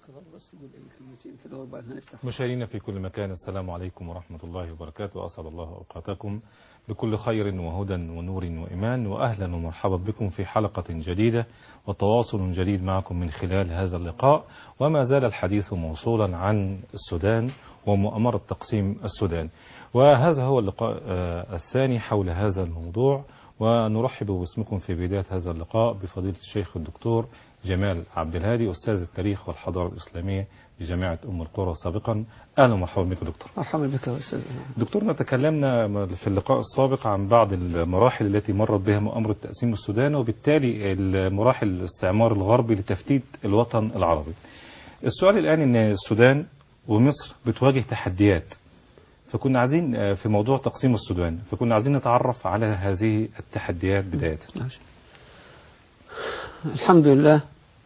بس نقول اي كلمتين كده وبعدين نفتح مشاهدينا في كل مكان السلام عليكم ورحمة الله وبركاته أسأل الله أوقاتكم بكل خير وهدى ونور وإيمان وأهلا ومرحبا بكم في حلقة جديدة وتواصل جديد معكم من خلال هذا اللقاء وما زال الحديث موصولا عن السودان ومؤامرة تقسيم السودان وهذا هو اللقاء آه، الثاني حول هذا الموضوع ونرحب باسمكم في بداية هذا اللقاء بفضيلة الشيخ الدكتور جمال عبد الهادي أستاذ التاريخ والحضارة الإسلامية بجامعة أم القرى سابقا أهلا ومرحبا بك دكتور مرحبا بك يا استاذ دكتورنا تكلمنا في اللقاء السابق عن بعض المراحل التي مرت بها مؤامرة تقسيم السودان وبالتالي المراحل الاستعمار الغربي لتفتيت الوطن العربي السؤال الآن أن السودان ومصر بتواجه تحديات فكنا عايزين آه، في موضوع تقسيم السودان فكنا عايزين نتعرف على هذه التحديات بداية ماشي. الحمد لله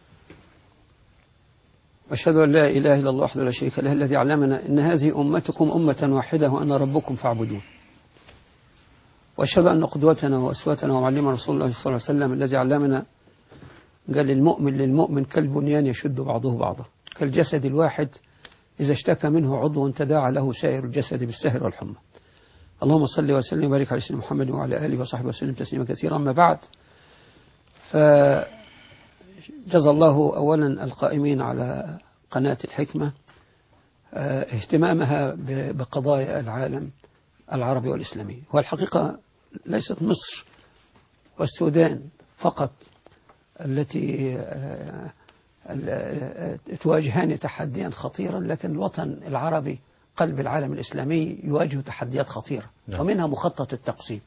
أشهد أن لا إله إلا الله وحده لا شريك له الذي علمنا أن هذه أمتكم أمة واحدة وأنا ربكم فاعبدون وأشهد أن قدوتنا وأسوتنا ومعلمنا رسول الله صلى الله عليه وسلم الذي علمنا قال المؤمن للمؤمن كالبنيان يشد بعضه بعضا كالجسد الواحد إذا اشتكى منه عضو تداعى له سائر الجسد بالسهر والحمى اللهم صل وسلم وبارك على سيدنا محمد وعلى آله وصحبه وسلم تسليما كثيرا أما بعد فجزى الله أولا القائمين على قناة الحكمة آه، اهتمامها ب- بقضايا العالم العربي والإسلامي والحقيقة ليست مصر والسودان فقط التي آه، ال- آه، تواجهان تحديا خطيرا لكن الوطن العربي قلب العالم الإسلامي يواجه تحديات خطيرة نعم. ومنها مخطط التقسيم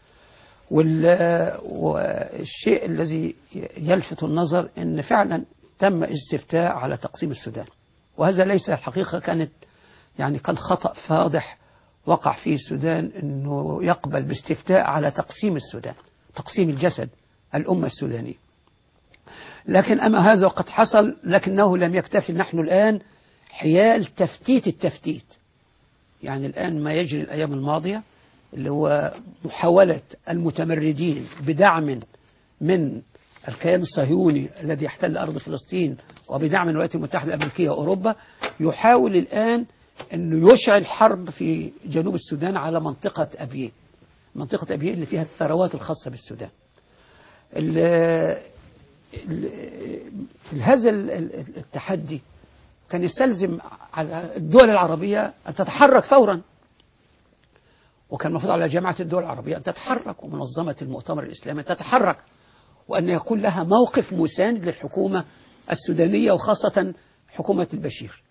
وال- والشيء الذي يلفت النظر ان فعلا تم استفتاء على تقسيم السودان وهذا ليس الحقيقه كانت يعني كان خطا فاضح وقع فيه السودان انه يقبل باستفتاء على تقسيم السودان تقسيم الجسد الامه السودانيه لكن اما هذا وقد حصل لكنه لم يكتفي نحن الان حيال تفتيت التفتيت يعني الآن ما يجري الأيام الماضية اللي هو محاولة المتمردين بدعم من الكيان الصهيوني الذي يحتل أرض فلسطين وبدعم الولايات المتحدة الأمريكية وأوروبا يحاول الآن أنه يشعل حرب في جنوب السودان على منطقة أبيين منطقة أبيين اللي فيها الثروات الخاصة بالسودان ال- ال- هذا ال- ال- التحدي كان يستلزم على الدول العربية أن تتحرك فورا وكان المفروض على جامعة الدول العربية أن تتحرك ومنظمة المؤتمر الإسلامي أن تتحرك وأن يكون لها موقف مساند للحكومة السودانية وخاصة حكومة البشير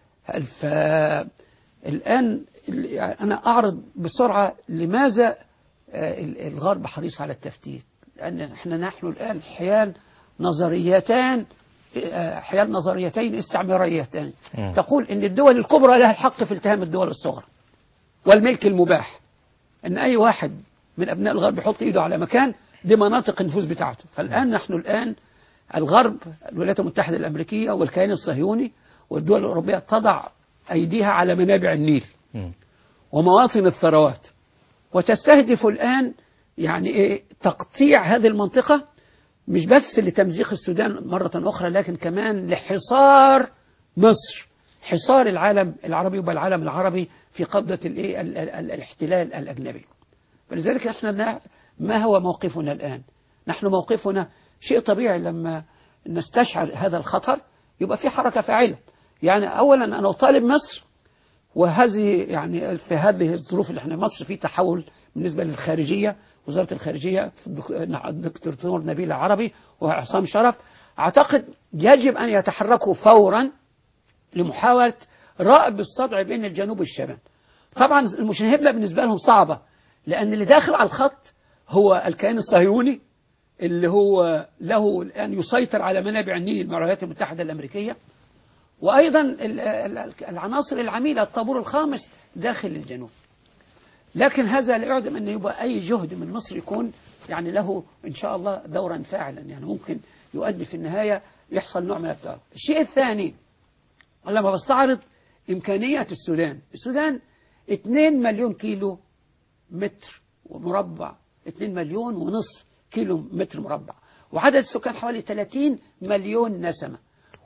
فالآن أنا أعرض بسرعة لماذا آه، الغرب حريص على التفتيت لأن احنا نحن الآن حيال نظريتان آه، حيال نظريتين استعماريتين مم. تقول ان الدول الكبرى لها الحق في التهام الدول الصغرى والملك المباح ان اي واحد من ابناء الغرب يحط ايده على مكان دي مناطق النفوذ بتاعته فالان نحن الان الغرب الولايات المتحده الامريكيه والكيان الصهيوني والدول الاوروبيه تضع ايديها على منابع النيل مم. ومواطن الثروات وتستهدف الآن يعني إيه تقطيع هذه المنطقة مش بس لتمزيق السودان مرة أخرى لكن كمان لحصار مصر حصار العالم العربي والعالم العربي في قبضة الإيه ال- ال- ال- الاحتلال الأجنبي فلذلك احنا نا- ما هو موقفنا الآن نحن موقفنا شيء طبيعي لما نستشعر هذا الخطر يبقى في حركة فاعلة يعني أولا أنا أطالب مصر وهذه يعني في هذه الظروف اللي احنا مصر في تحول بالنسبة للخارجية وزارة الخارجية في الدك- الدكتور نبيل عربي وعصام شرف أعتقد يجب أن يتحركوا فورا لمحاولة رأب الصدع بين الجنوب والشمال طبعا المشاهدة بالنسبة لهم صعبة لأن اللي داخل على الخط هو الكيان الصهيوني اللي هو له الآن يسيطر على منابع النيل مع الولايات المتحدة الأمريكية وأيضا ال- ال- العناصر العميلة الطابور الخامس داخل الجنوب لكن هذا لا يعدم أن يبقى أي جهد من مصر يكون يعني له إن شاء الله دورا فاعلا يعني ممكن يؤدي في النهاية يحصل نوع من التعاون الشيء الثاني لما بستعرض إمكانية السودان السودان 2 مليون كيلو متر مربع 2 مليون ونصف كيلو متر مربع وعدد السكان حوالي 30 مليون نسمة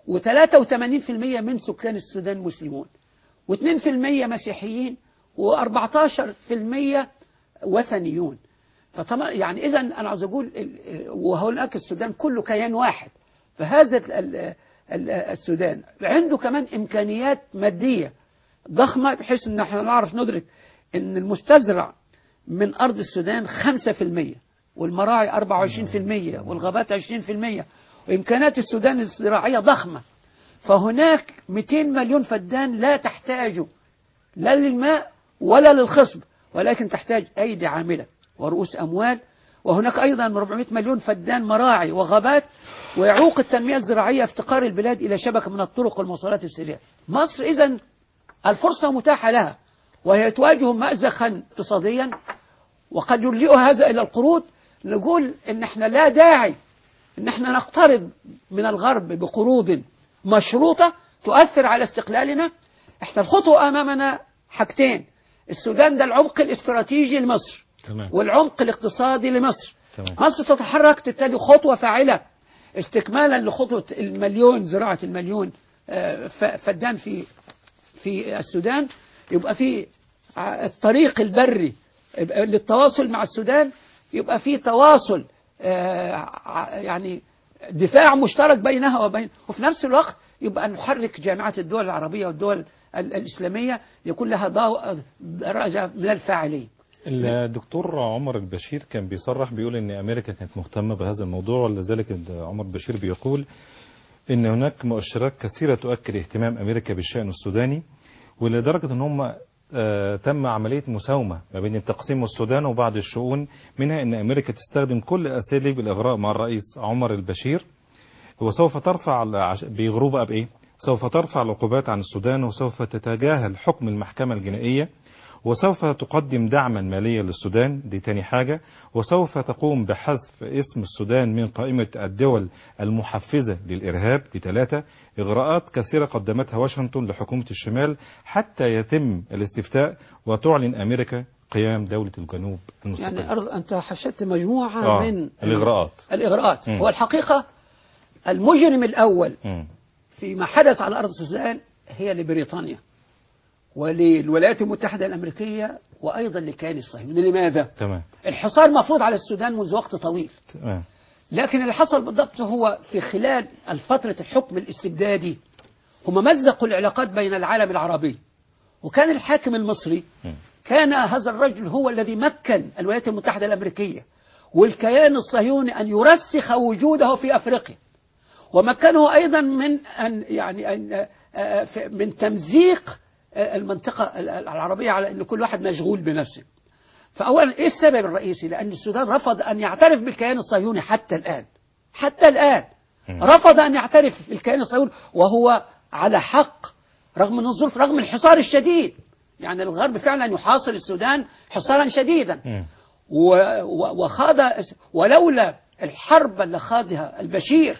و83% من سكان السودان مسلمون و2% مسيحيين و14% وثنيون فطبعا يعني اذا انا عاوز اقول ال- وهناك السودان كله كيان واحد فهذا ال- ال- ال- السودان عنده كمان امكانيات ماديه ضخمه بحيث ان احنا نعرف ندرك ان المستزرع من ارض السودان 5% والمراعي 24% والغابات 20% وامكانات السودان الزراعيه ضخمه فهناك 200 مليون فدان لا تحتاج لا للماء ولا للخصب ولكن تحتاج أيدي عاملة ورؤوس أموال وهناك أيضا 400 مليون فدان مراعي وغابات ويعوق التنمية الزراعية افتقار البلاد إلى شبكة من الطرق والمواصلات السريعة مصر إذا الفرصة متاحة لها وهي تواجه مأزقا اقتصاديا وقد يلجئها هذا إلى القروض نقول إن احنا لا داعي إن احنا نقترض من الغرب بقروض مشروطة تؤثر على استقلالنا احنا الخطوة أمامنا حاجتين السودان ده العمق الاستراتيجي لمصر تمام والعمق الاقتصادي لمصر تمام مصر تتحرك تبتدي خطوة فاعلة استكمالا لخطوة المليون زراعة المليون آه، ف- فدان في في السودان يبقى في ع- الطريق البري يبقى للتواصل مع السودان يبقى في تواصل آه، ع- يعني دفاع مشترك بينها وبين وفي نفس الوقت يبقى نحرك جامعات الدول العربية والدول ال- الإسلامية يكون لها ضوء- درجة من الفاعلية الدكتور عمر البشير كان بيصرح بيقول ان امريكا كانت مهتمه بهذا الموضوع ولذلك عمر البشير بيقول ان هناك مؤشرات كثيره تؤكد اهتمام امريكا بالشان السوداني ولدرجه ان هم آه، تم عمليه مساومه ما بين تقسيم السودان وبعض الشؤون منها ان امريكا تستخدم كل اساليب الاغراء مع الرئيس عمر البشير وسوف ترفع العش- بيغروا بقى بايه؟ سوف ترفع العقوبات عن السودان وسوف تتجاهل حكم المحكمه الجنائيه وسوف تقدم دعما ماليا للسودان دي تاني حاجة وسوف تقوم بحذف اسم السودان من قائمة الدول المحفزة للإرهاب دي ثلاثة إغراءات كثيرة قدمتها واشنطن لحكومة الشمال حتى يتم الاستفتاء وتعلن أمريكا قيام دولة الجنوب المستقلة يعني أرض أنت حشدت مجموعة آه، من الإغراءات الإغراءات مم. هو الحقيقة المجرم الأول مم. فيما حدث على أرض السودان هي لبريطانيا وللولايات المتحدة الأمريكية وأيضا لكيان الصهيوني لماذا؟ تمام الحصار مفروض على السودان منذ وقت طويل تمام لكن اللي حصل بالضبط هو في خلال فترة الحكم الاستبدادي هم مزقوا العلاقات بين العالم العربي وكان الحاكم المصري مم. كان هذا الرجل هو الذي مكن الولايات المتحدة الأمريكية والكيان الصهيوني أن يرسخ وجوده في أفريقيا ومكنه أيضا من أن يعني أن آه، آه، في- من تمزيق آه، المنطقة ال- العربية على أن كل واحد مشغول بنفسه فأولا إيه السبب الرئيسي لأن السودان رفض أن يعترف بالكيان الصهيوني حتى الآن حتى الآن مم. رفض أن يعترف بالكيان الصهيوني وهو على حق رغم من الظروف رغم الحصار الشديد يعني الغرب فعلا يحاصر السودان حصارا شديدا مم. و- و- وخاض ولولا الحرب اللي خاضها البشير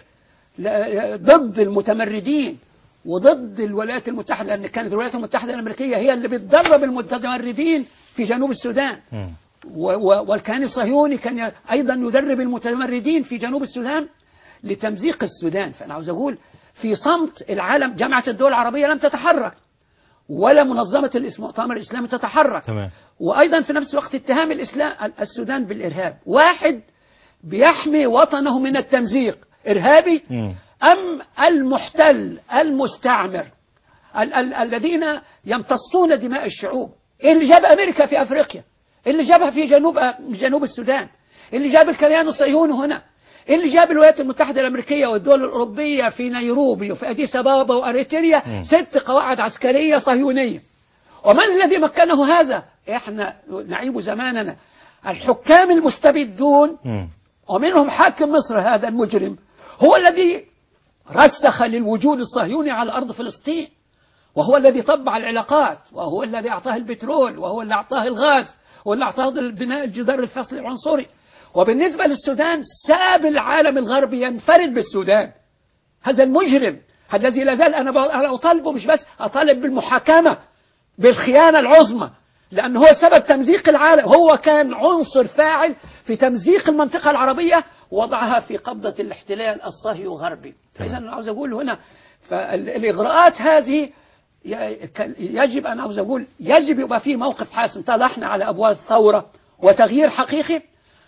ل- ضد المتمردين وضد الولايات المتحدة لأن كانت الولايات المتحدة الأمريكية هي اللي بتدرب المتمردين في جنوب السودان مم. و- و- والكيان الصهيوني كان ي- أيضا يدرب المتمردين في جنوب السودان لتمزيق السودان فأنا عاوز أقول في صمت العالم جامعة الدول العربية لم تتحرك ولا منظمة الإس- المؤتمر الإسلامي تتحرك تمام وأيضا في نفس الوقت اتهام الإسلام السودان بالإرهاب واحد بيحمي وطنه من التمزيق إرهابي مم. أم المحتل المستعمر ال- ال- الذين يمتصون دماء الشعوب إيه اللي جاب أمريكا في أفريقيا إيه اللي جابها في جنوب جنوب السودان إيه اللي جاب الكيان الصهيوني هنا إيه اللي جاب الولايات المتحدة الأمريكية والدول الأوروبية في نيروبي وفي أديس أبابا وأريتريا مم. ست قواعد عسكرية صهيونية ومن الذي مكنه هذا احنا نعيب زماننا الحكام المستبدون مم. ومنهم حاكم مصر هذا المجرم هو الذي رسخ للوجود الصهيوني على أرض فلسطين وهو الذي طبع العلاقات وهو الذي أعطاه البترول وهو اللي أعطاه الغاز واللي أعطاه بناء الجدار الفصل العنصري وبالنسبة للسودان ساب العالم الغربي ينفرد بالسودان هذا المجرم الذي لا زال أنا ب- أنا أطالبه مش بس أطالب بالمحاكمة بالخيانة العظمى لأنه هو سبب تمزيق العالم هو كان عنصر فاعل في تمزيق المنطقة العربية وضعها في قبضة الاحتلال الصهيوني غربي تمام. إذا أنا عاوز أقول هنا فالإغراءات هذه ي- ك- يجب أن عاوز أقول يجب يبقى فيه موقف حاسم طلعنا على أبواب الثورة وتغيير حقيقي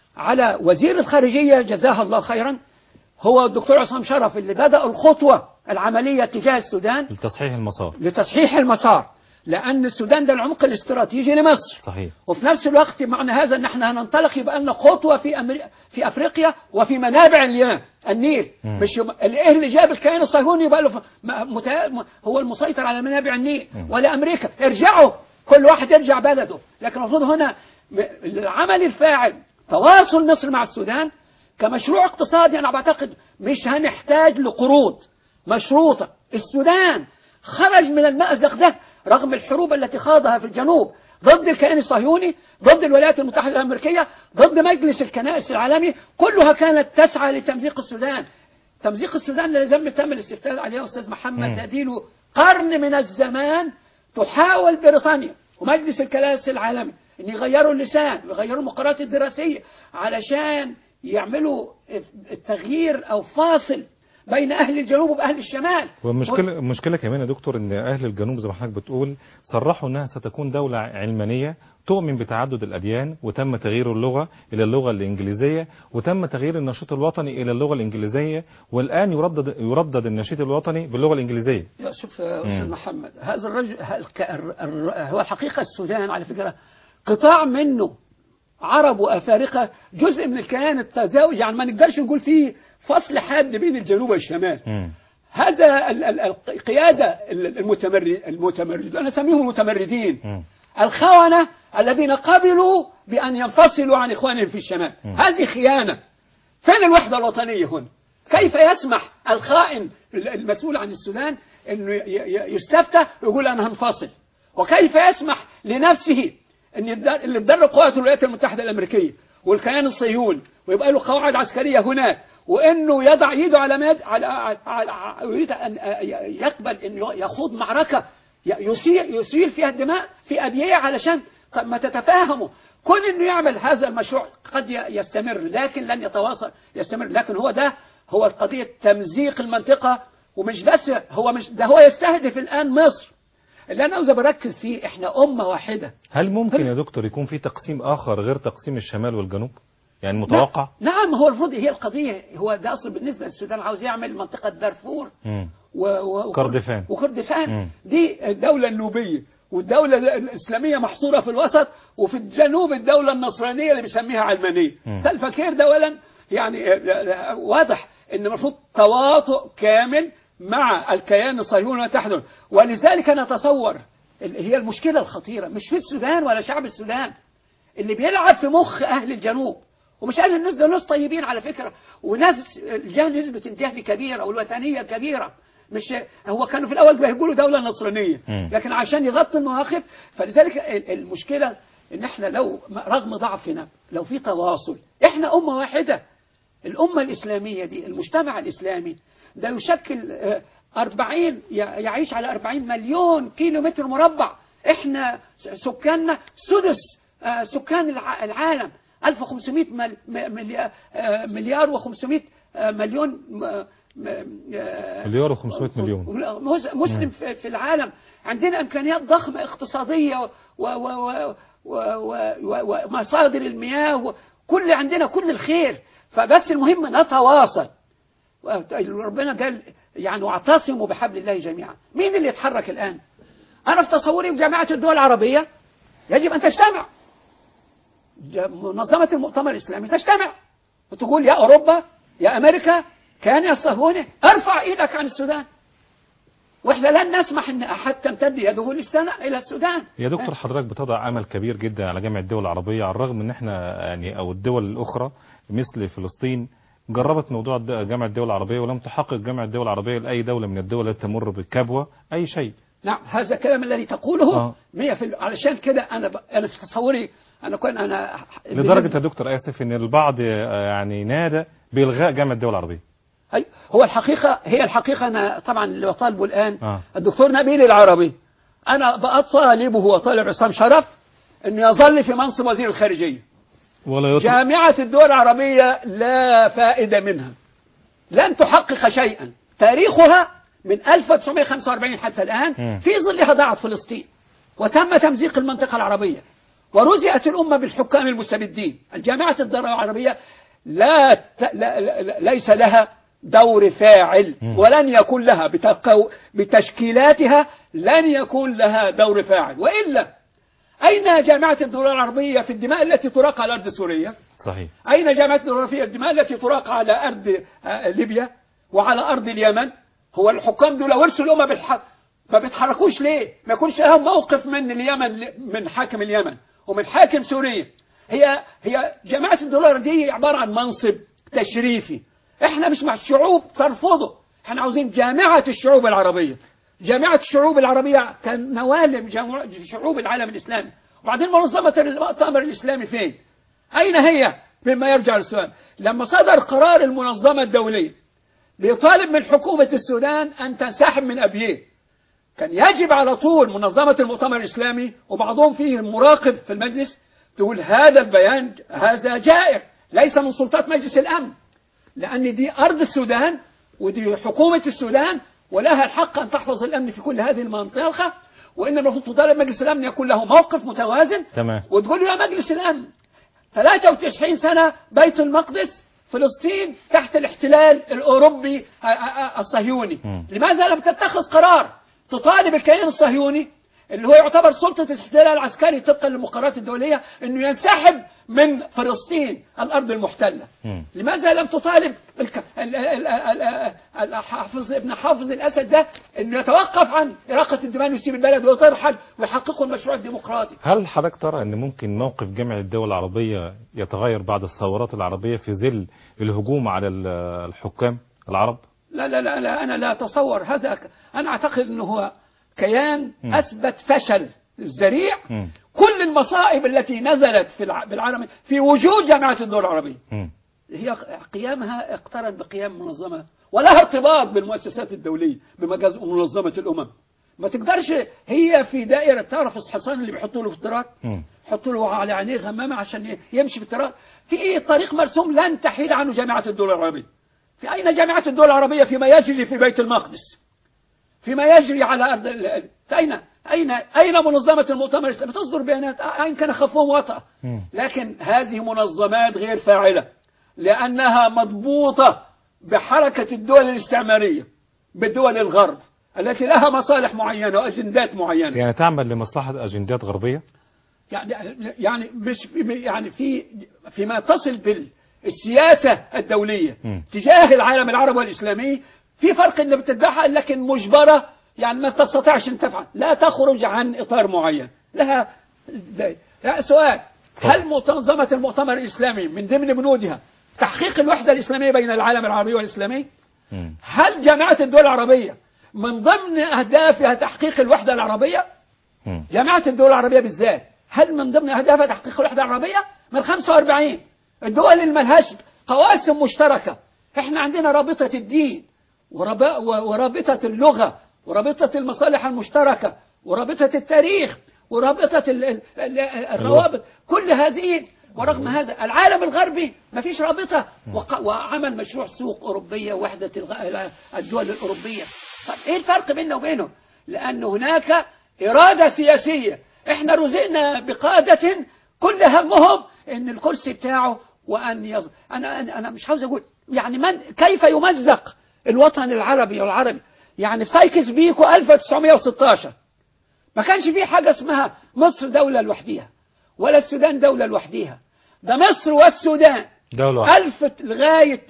على وزير الخارجية جزاه الله خيرا هو الدكتور عصام شرف اللي بدأ الخطوة العملية تجاه السودان لتصحيح المسار لتصحيح المسار لأن السودان ده العمق الاستراتيجي لمصر صحيح وفي نفس الوقت معنى هذا ان احنا هننطلق يبقى لنا خطوه في أمري... في افريقيا وفي منابع اليمن النيل مم. مش يبقى- ايه اللي جاب الكيان الصهيوني يبقى له ف... م... مت... م- هو المسيطر على منابع النيل مم. ولا امريكا ارجعوا كل واحد يرجع بلده لكن المفروض هنا م- العمل الفاعل تواصل مصر مع السودان كمشروع اقتصادي انا بعتقد مش هنحتاج لقروض مشروطه السودان خرج من المأزق ده رغم الحروب التي خاضها في الجنوب ضد الكيان الصهيوني ضد الولايات المتحدة الأمريكية ضد مجلس الكنائس العالمي كلها كانت تسعى لتمزيق السودان تمزيق السودان اللي لازم تم الاستفتاء عليه أستاذ محمد مم. ناديله قرن من الزمان تحاول بريطانيا ومجلس الكنائس العالمي ان يغيروا اللسان ويغيروا المقررات الدراسية علشان يعملوا التغيير أو فاصل بين أهل الجنوب وأهل الشمال والمشكلة المشكلة كمان يا دكتور ان اهل الجنوب زي ما حضرتك بتقول صرحوا انها ستكون دولة علمانية تؤمن بتعدد الاديان وتم تغيير اللغة الى اللغة الانجليزية وتم تغيير النشيد الوطني الى اللغة الانجليزية والان يردد يردد النشيد الوطني باللغة الانجليزية يا شوف يا أستاذ مم. محمد هذا الرجل ه- ك- الر- الر- هو الحقيقة السودان على فكرة قطاع منه عرب وأفارقة جزء من الكيان التزاوج يعني ما نقدرش نقول فيه فصل حاد بين الجنوب والشمال مم. هذا ال- ال- القيادة ال- المتمرد المتمرد أنا أسميهم المتمردين مم. الخونة الذين قبلوا بأن ينفصلوا عن إخوانهم في الشمال مم. هذه خيانة فين الوحدة الوطنية هنا كيف يسمح الخائن المسؤول عن السودان أنه ي- ي- يستفتى ويقول أنا هنفصل وكيف يسمح لنفسه أن يتدر- اللي تدرب قوات الولايات المتحدة الأمريكية والكيان الصهيوني ويبقى له قواعد عسكرية هناك وانه يضع يده على ماد على, على, على يريد ان يقبل انه يخوض معركه يسيل يسيل فيها الدماء في ابييه علشان طب ما تتفاهموا كون انه يعمل هذا المشروع قد ي- يستمر لكن لن يتواصل يستمر لكن هو ده هو قضيه تمزيق المنطقه ومش بس هو مش ده هو يستهدف الان مصر اللي انا عاوز بركز فيه احنا امه واحده هل ممكن يا دكتور يكون في تقسيم اخر غير تقسيم الشمال والجنوب يعني متوقع نعم هو المفروض هي القضيه هو ده اصل بالنسبه للسودان عاوز يعمل منطقه دارفور مم. و... و... كردفان. وكردفان مم. دي الدولة النوبية والدولة الإسلامية محصورة في الوسط وفي الجنوب الدولة النصرانية اللي بيسميها علمانية مم. سلفا كير ده أولا يعني آه، واضح إن المفروض تواطؤ كامل مع الكيان الصهيوني والتحدث ولذلك أنا أتصور ال- هي المشكلة الخطيرة مش في السودان ولا شعب السودان اللي بيلعب في مخ أهل الجنوب ومش قال الناس ده ناس طيبين على فكرة وناس جاه نسبة الجهل كبيرة والوثنية كبيرة مش هو كانوا في الأول بيقولوا دولة نصرانية مم. لكن عشان يغطوا المواقف فلذلك ال- المشكلة إن إحنا لو رغم ضعفنا لو في تواصل إحنا أمة واحدة الأمة الإسلامية دي المجتمع الإسلامي ده يشكل آه، 40 ي- يعيش على 40 مليون كيلو متر مربع احنا س- سكاننا سدس آه، سكان الع- العالم 1500 مل- م- مليار, آه، مليار و500 مليون م- م- آه، مليار و500 مليون مس- مسلم في في العالم عندنا امكانيات ضخمه اقتصاديه و- و- و- و- و- و- ومصادر المياه و- كل عندنا كل الخير فبس المهم نتواصل ربنا قال يعني واعتصموا بحبل الله جميعا مين اللي يتحرك الان انا في تصوري جامعه الدول العربيه يجب ان تجتمع ج- منظمه المؤتمر الاسلامي تجتمع وتقول يا اوروبا يا امريكا كان يا الصهيوني ارفع ايدك عن السودان واحنا لن نسمح ان احد تمتد يده للسنة الى السودان يا دكتور حضرتك بتضع امل كبير جدا على جامعه الدول العربيه على الرغم ان احنا يعني او الدول الاخرى مثل فلسطين جربت موضوع الد- جامعه الدول العربيه ولم تحقق جامعه الدول العربيه لاي دوله من الدول التي تمر بالكبوه اي شيء نعم هذا الكلام الذي تقوله آه. مية في ال- علشان كده انا ب... انا في تصوري انا كنت انا لدرجه يا دكتور اسف ان البعض آه، يعني نادى بالغاء جامعه الدول العربيه أي هو الحقيقة هي الحقيقة أنا طبعا اللي بطالبه الآن آه. الدكتور نبيل العربي أنا بطالبه وطالب عصام شرف أنه يظل في منصب وزير الخارجية ولا يطلق جامعة الدول العربية لا فائدة منها لن تحقق شيئا تاريخها من 1945 حتى مم. الآن في ظلها ضاعت فلسطين وتم تمزيق المنطقة العربية ورزئت الأمة بالحكام المستبدين الجامعة الدولة العربية لا, ت... لا... لا ليس لها دور فاعل مم. ولن يكون لها بتقو... بتشكيلاتها لن يكون لها دور فاعل وإلا أين جامعة الدولة العربية في الدماء التي تراق على أرض سوريا صحيح أين جامعة الدولة في الدماء التي تراق على أرض آه، ليبيا وعلى أرض اليمن هو الحكام دول ورثوا الأمة بالحق ما بيتحركوش ليه ما يكونش لهم موقف من اليمن من حاكم اليمن ومن حاكم سوريا هي هي جماعة الدولار دي عبارة عن منصب تشريفي احنا مش مع الشعوب ترفضه احنا عاوزين جامعة الشعوب العربية جامعة الشعوب العربية كنواة لجمع- شعوب العالم الإسلامي وبعدين منظمة المؤتمر الإسلامي فين أين هي مما يرجع للسؤال لما صدر قرار المنظمة الدولية بيطالب من حكومة السودان أن تنسحب من أبيه كان يجب على طول منظمة المؤتمر الإسلامي وبعضهم فيه مراقب في المجلس تقول هذا البيان هذا جائر ليس من سلطات مجلس الأمن لأن دي أرض السودان ودي حكومة السودان ولها الحق أن تحفظ الأمن في كل هذه المنطقة وإن المفروض تطالب مجلس الأمن يكون له موقف متوازن تمام وتقول له يا مجلس الأمن 93 سنة بيت المقدس فلسطين تحت الاحتلال الأوروبي آ- آ- آ- الصهيوني مم. لماذا لم تتخذ قرار تطالب الكيان الصهيوني اللي هو يعتبر سلطة الاحتلال العسكري طبقا للمقررات الدولية انه ينسحب من فلسطين الارض المحتلة مم. لماذا لم تطالب الك... ال... ال... ال... ال... حافظ ابن حافظ الاسد ده انه يتوقف عن اراقة الدماء ويسيب البلد ويترحل ويحققوا المشروع الديمقراطي هل حضرتك ترى ان ممكن موقف جامعة الدول العربية يتغير بعد الثورات العربية في ظل الهجوم على ال- الحكام العرب؟ لا لا لا, لا أنا لا أتصور هذا ك- أنا أعتقد أنه هو كيان مم. أثبت فشل ذريع مم. كل المصائب التي نزلت في الع- بالعالم في وجود جامعة الدول العربية مم. هي قيامها اقترن بقيام منظمة ولها ارتباط بالمؤسسات الدولية بمجاز منظمة الأمم ما تقدرش هي في دائرة تعرف الحصان اللي بيحطوا له في الطراد مم. يحطوا له على عينيه غمامة عشان ي- يمشي في الطراد في طريق مرسوم لن تحيل عنه جامعة الدول العربية في أين جامعة الدول العربية فيما يجري في بيت المقدس فيما يجري على أرض ال- ال- أين أين أين منظمة المؤتمر الإسلامي تصدر بيانات آه، أين كان خفهم وطأ مم. لكن هذه منظمات غير فاعلة لأنها مضبوطة بحركة الدول الاستعمارية بدول الغرب التي لها مصالح معينة وأجندات معينة يعني تعمل لمصلحة أجندات غربية؟ يعني يعني مش يعني في فيما تصل بالسياسة الدولية مم. تجاه العالم العربي والإسلامي في فرق إن بتتبعها لكن مجبرة يعني ما تستطيعش أن تفعل لا تخرج عن إطار معين لها لا سؤال هل منظمة المؤتمر الإسلامي من ضمن بنودها تحقيق الوحدة الإسلامية بين العالم العربي والإسلامي مم. هل جامعة الدول العربية من ضمن أهدافها تحقيق الوحدة العربية مم. جامعة الدول العربية بالذات هل من ضمن أهدافها تحقيق الوحدة العربية؟ من 45 الدول اللي ملهاش قواسم مشتركة احنا عندنا رابطة الدين ورب- و- ورابطة اللغة ورابطة المصالح المشتركة ورابطة التاريخ ورابطة ال- ال- ال- الروابط كل هذه ورغم هذا العالم الغربي ما فيش رابطة وق- وعمل مشروع سوق أوروبية وحدة الغ- الدول الأوروبية طب إيه الفرق بيننا وبينه لأن هناك إرادة سياسية احنا رزقنا بقادة كل همهم ان الكرسي بتاعه وان يز... انا انا أنا مش عاوز اقول يعني من كيف يمزق الوطن العربي والعربي يعني في سايكس بيكو 1916 ما كانش في حاجة اسمها مصر دولة لوحديها ولا السودان دولة لوحديها ده مصر والسودان دولة واحدة ألف لغاية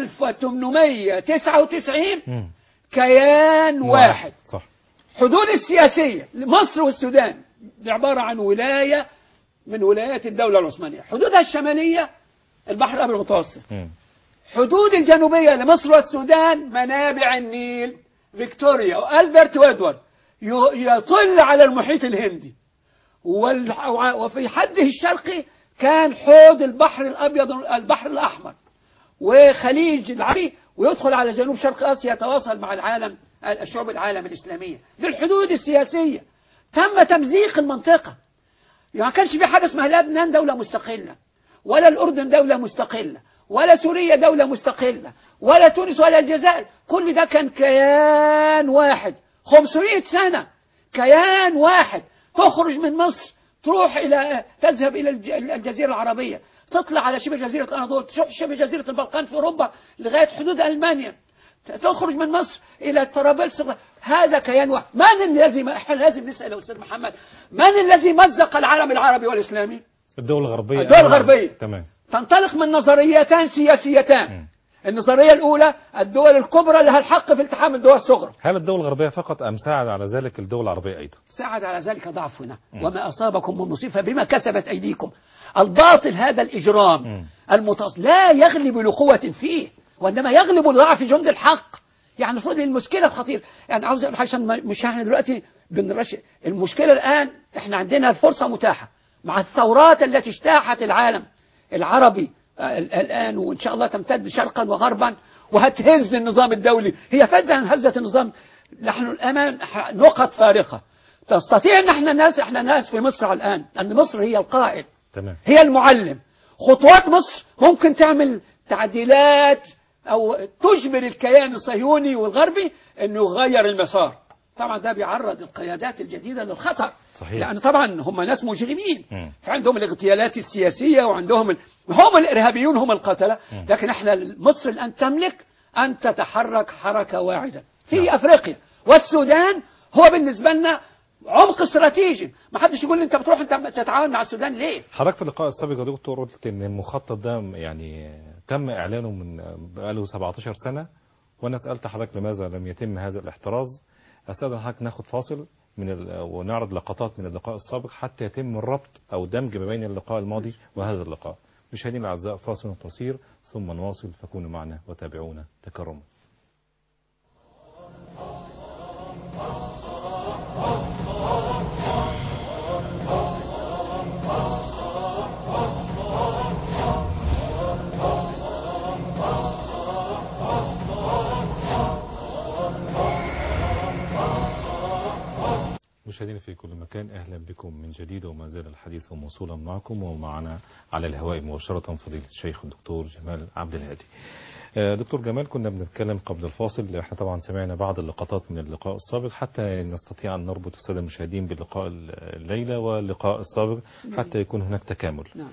1899 مم. كيان واحد صح حدود السياسية لمصر والسودان دي عبارة عن ولاية من ولايات الدولة العثمانية حدودها الشمالية البحر الأبيض المتوسط مم. حدود الجنوبية لمصر والسودان منابع النيل فيكتوريا وألبرت وادوارد ي- يطل على المحيط الهندي وال- وفي حده الشرقي كان حوض البحر الأبيض البحر الأحمر وخليج العربي ويدخل على جنوب شرق آسيا يتواصل مع العالم الشعوب العالم الإسلامية دي الحدود السياسية تم تمزيق المنطقة يعني ما كانش في حاجة اسمها لبنان دولة مستقلة ولا الأردن دولة مستقلة ولا سوريا دولة مستقلة ولا تونس ولا الجزائر كل ده كان كيان واحد 500 سنة كيان واحد تخرج من مصر تروح إلى تذهب إلى الج- الجزيرة العربية تطلع على شبه جزيرة الأناضول تروح شبه جزيرة البلقان في أوروبا لغاية حدود ألمانيا ت- تخرج من مصر إلى طرابلس هذا كيان واحد من الذي ما احنا لازم نسأل يا أستاذ محمد من الذي مزق العالم العربي والإسلامي الدول الغربية الدول الغربية. تمام تنطلق من نظريتان سياسيتان مم. النظرية الأولى الدول الكبرى لها الحق في التحام الدول الصغرى هل الدول الغربية فقط أم ساعد على ذلك الدول العربية أيضا ساعد على ذلك ضعفنا وما أصابكم من مصيبة بما كسبت أيديكم الباطل هذا الإجرام مم. المتصل لا يغلب لقوة فيه وإنما يغلب لضعف جند الحق يعني المفروض المشكلة الخطيرة يعني عاوز أقول عشان ما- مش احنا دلوقتي بنرش المشكلة الآن احنا عندنا الفرصة متاحة مع الثورات التي اجتاحت العالم العربي آه، ال- الآن وإن شاء الله تمتد شرقا وغربا وهتهز النظام الدولي هي فزة عن هزة النظام نحن الآن نقط فارقة تستطيع ان احنا ناس احنا ناس في مصر الآن أن مصر هي القائد تمام هي المعلم خطوات مصر ممكن تعمل تعديلات أو تجبر الكيان الصهيوني والغربي أنه يغير المسار طبعا ده بيعرض القيادات الجديدة للخطر صحيح. لأن طبعا هم ناس مجرمين مم. فعندهم الاغتيالات السياسية وعندهم ال... هم الإرهابيون هم القتلة مم. لكن احنا مصر الآن تملك أن تتحرك حركة واحدة في أفريقيا والسودان هو بالنسبة لنا عمق استراتيجي ما حدش يقول لي انت بتروح انت تتعاون مع السودان ليه حضرتك في اللقاء السابق يا دكتور قلت ان المخطط ده يعني تم اعلانه من بقاله 17 سنه وانا سالت حضرتك لماذا لم يتم هذا الاحتراز استاذن حضرتك ناخد فاصل من ال... ونعرض لقطات من اللقاء السابق حتى يتم الربط او دمج ما بين اللقاء الماضي وهذا اللقاء مشاهدينا الاعزاء فاصل قصير ثم نواصل فكونوا معنا وتابعونا تكرما مشاهدينا في كل مكان اهلا بكم من جديد وما زال الحديث موصولا معكم ومعنا على الهواء مباشره فضيله الشيخ الدكتور جمال عبد الهادي. آه، دكتور جمال كنا بنتكلم قبل الفاصل احنا طبعا سمعنا بعض اللقطات من اللقاء السابق حتى نستطيع ان نربط الساده المشاهدين باللقاء الليله واللقاء السابق حتى يكون هناك تكامل. نعم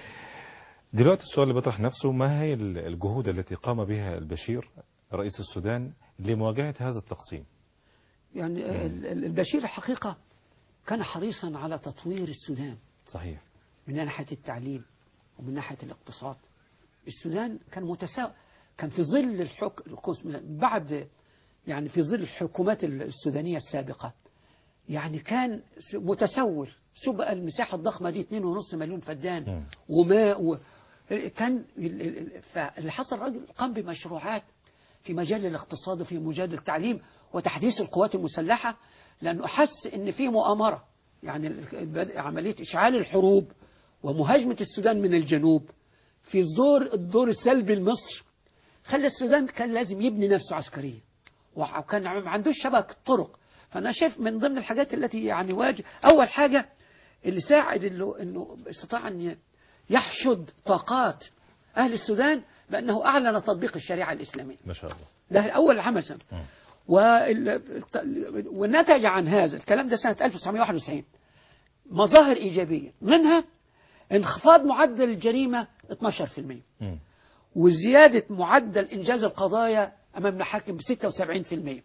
دلوقتي السؤال اللي بيطرح نفسه ما هي الجهود التي قام بها البشير رئيس السودان لمواجهه هذا التقسيم؟ يعني ال- ال- البشير الحقيقة كان حريصا على تطوير السودان صحيح. من ناحية التعليم ومن ناحية الاقتصاد السودان كان متساوي كان في ظل الحكم بعد يعني في ظل الحكومات السودانية السابقة يعني كان س- متسول سبق المساحة الضخمة دي 2.5 مليون فدان مم. وماء و... كان ال- ال- ال- فاللي حصل الراجل قام بمشروعات في مجال الاقتصاد وفي مجال التعليم وتحديث القوات المسلحة لأنه أحس إن في مؤامرة يعني ال- بدء عملية إشعال الحروب ومهاجمة السودان من الجنوب في الدور الدور السلبي لمصر خلى السودان كان لازم يبني نفسه عسكريا وكان ما عندوش شبكة طرق فأنا شايف من ضمن الحاجات التي يعني واجه أول حاجة اللي ساعد إنه إنه استطاع أن يحشد طاقات أهل السودان بأنه أعلن تطبيق الشريعة الإسلامية ما شاء الله. ده أول عمل سنة. مم. وال- والنتج عن هذا الكلام ده سنة 1991 مظاهر إيجابية منها انخفاض معدل الجريمة 12% مم. وزيادة معدل إنجاز القضايا أمام المحاكم ب 76%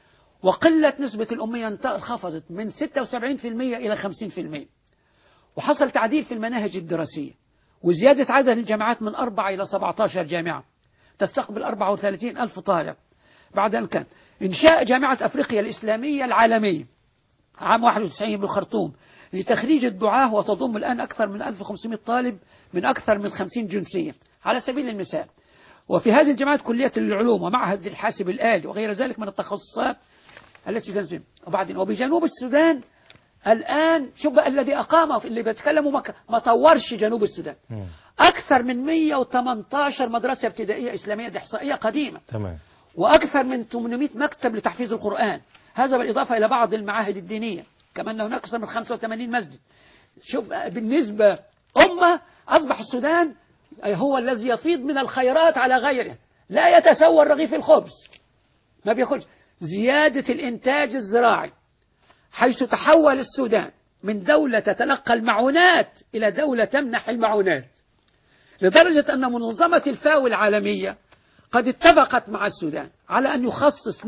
وقلة نسبة الأمية انت- انخفضت من 76% إلى 50% وحصل تعديل في المناهج الدراسية وزيادة عدد الجامعات من 4 إلى 17 جامعة تستقبل 34 ألف طالب بعد أن كان إنشاء جامعة أفريقيا الإسلامية العالمية عام 91 بالخرطوم لتخريج الدعاة وتضم الآن أكثر من 1500 طالب من أكثر من 50 جنسية على سبيل المثال وفي هذه الجامعات كلية العلوم ومعهد الحاسب الآلي وغير ذلك من التخصصات التي تنزل وبعدين وبجنوب السودان الآن شوف بقى الذي أقامه في اللي بيتكلموا ما, ك- ما طورش جنوب السودان مم. أكثر من 118 مدرسة ابتدائية إسلامية دي إحصائية قديمة تمام. وأكثر من 800 مكتب لتحفيظ القرآن هذا بالإضافة إلى بعض المعاهد الدينية كما أن هناك أكثر من 85 مسجد شوف بالنسبة أمة أصبح السودان أي هو الذي يفيض من الخيرات على غيره لا يتسوى رغيف الخبز ما بياكلش زيادة الإنتاج الزراعي حيث تحول السودان من دولة تتلقى المعونات إلى دولة تمنح المعونات لدرجة أن منظمة الفاو العالمية قد اتفقت مع السودان على أن يخصص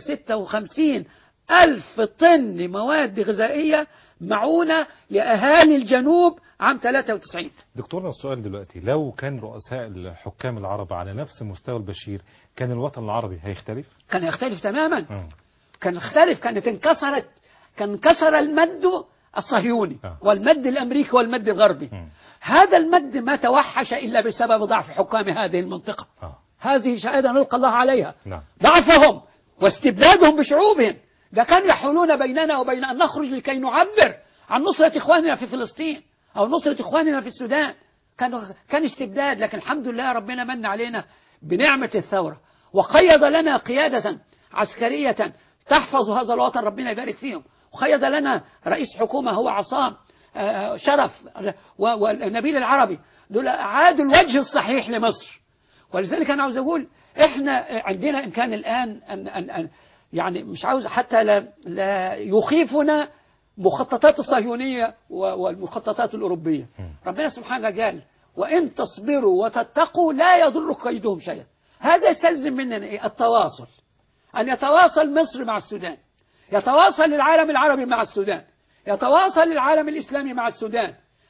156 ألف طن مواد غذائية معونة لأهالي الجنوب عام 93 دكتورنا السؤال دلوقتي لو كان رؤساء الحكام العرب على نفس مستوى البشير كان الوطن العربي هيختلف؟ كان يختلف تماما آه. كان يختلف كانت انكسرت كان انكسر المد الصهيوني آه. والمد الأمريكي والمد الغربي مم. هذا المد ما توحش إلا بسبب ضعف حكام هذه المنطقة آه. هذه شهادة نلقى الله عليها نعم ضعفهم واستبدادهم بشعوبهم ده كانوا يحولون بيننا وبين أن نخرج لكي نعبر عن نصرة إخواننا في فلسطين أو نصرة إخواننا في السودان كان كان استبداد لكن الحمد لله ربنا من علينا بنعمة الثورة وقيد لنا قيادة عسكرية تحفظ هذا الوطن ربنا يبارك فيهم وقيد لنا رئيس حكومة هو عصام آه، شرف و- والنبيل العربي دول أعادوا الوجه الصحيح لمصر ولذلك أنا عاوز أقول إحنا عندنا إمكان الآن أن, أن, أن يعني مش عاوز حتى لا, لا يخيفنا مخططات الصهيونية و- والمخططات الأوروبية ربنا سبحانه قال وإن تصبروا وتتقوا لا يضرك كيدهم شيئا هذا يستلزم مننا إيه؟ التواصل أن يتواصل مصر مع السودان يتواصل العالم العربي مع السودان يتواصل العالم الإسلامي مع السودان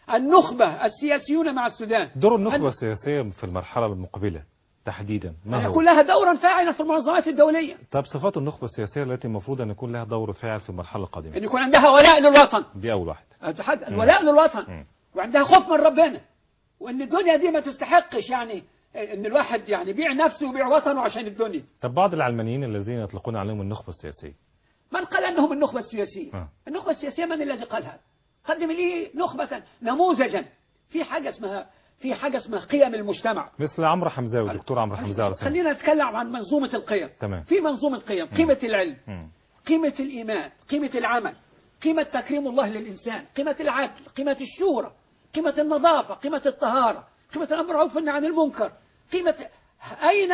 النخبة السياسيون مع السودان دور النخبة أن- السياسية في المرحلة المقبلة تحديدا ما أن هو؟ يكون لها دورا فاعلا في المنظمات الدولية طب صفات النخبة السياسية التي المفروض أن يكون لها دور فاعل في المرحلة القادمة أن يكون عندها ولاء للوطن دي أول واحد الحد- الولاء للوطن مم. وعندها خوف من ربنا وان الدنيا دي ما تستحقش يعني ان الواحد يعني يبيع نفسه ويبيع وطنه عشان الدنيا طب بعض العلمانيين الذين يطلقون عليهم النخبة السياسية من قال انهم النخبه السياسيه آه. النخبه السياسيه من الذي قال هذا قدم لي نخبه نموذجا في حاجه اسمها في حاجه اسمها قيم المجتمع مثل عمرو حمزاوي الدكتور عمرو حمزاوي على سنة. خلينا نتكلم عن منظومه القيم تمام. في منظومه القيم قيمه العلم مم. قيمة الإيمان قيمة العمل قيمة تكريم الله للإنسان قيمة العدل قيمة الشورى قيمة النظافة قيمة الطهارة قيمة الأمر بالمعروف والنهي عن المنكر قيمة أين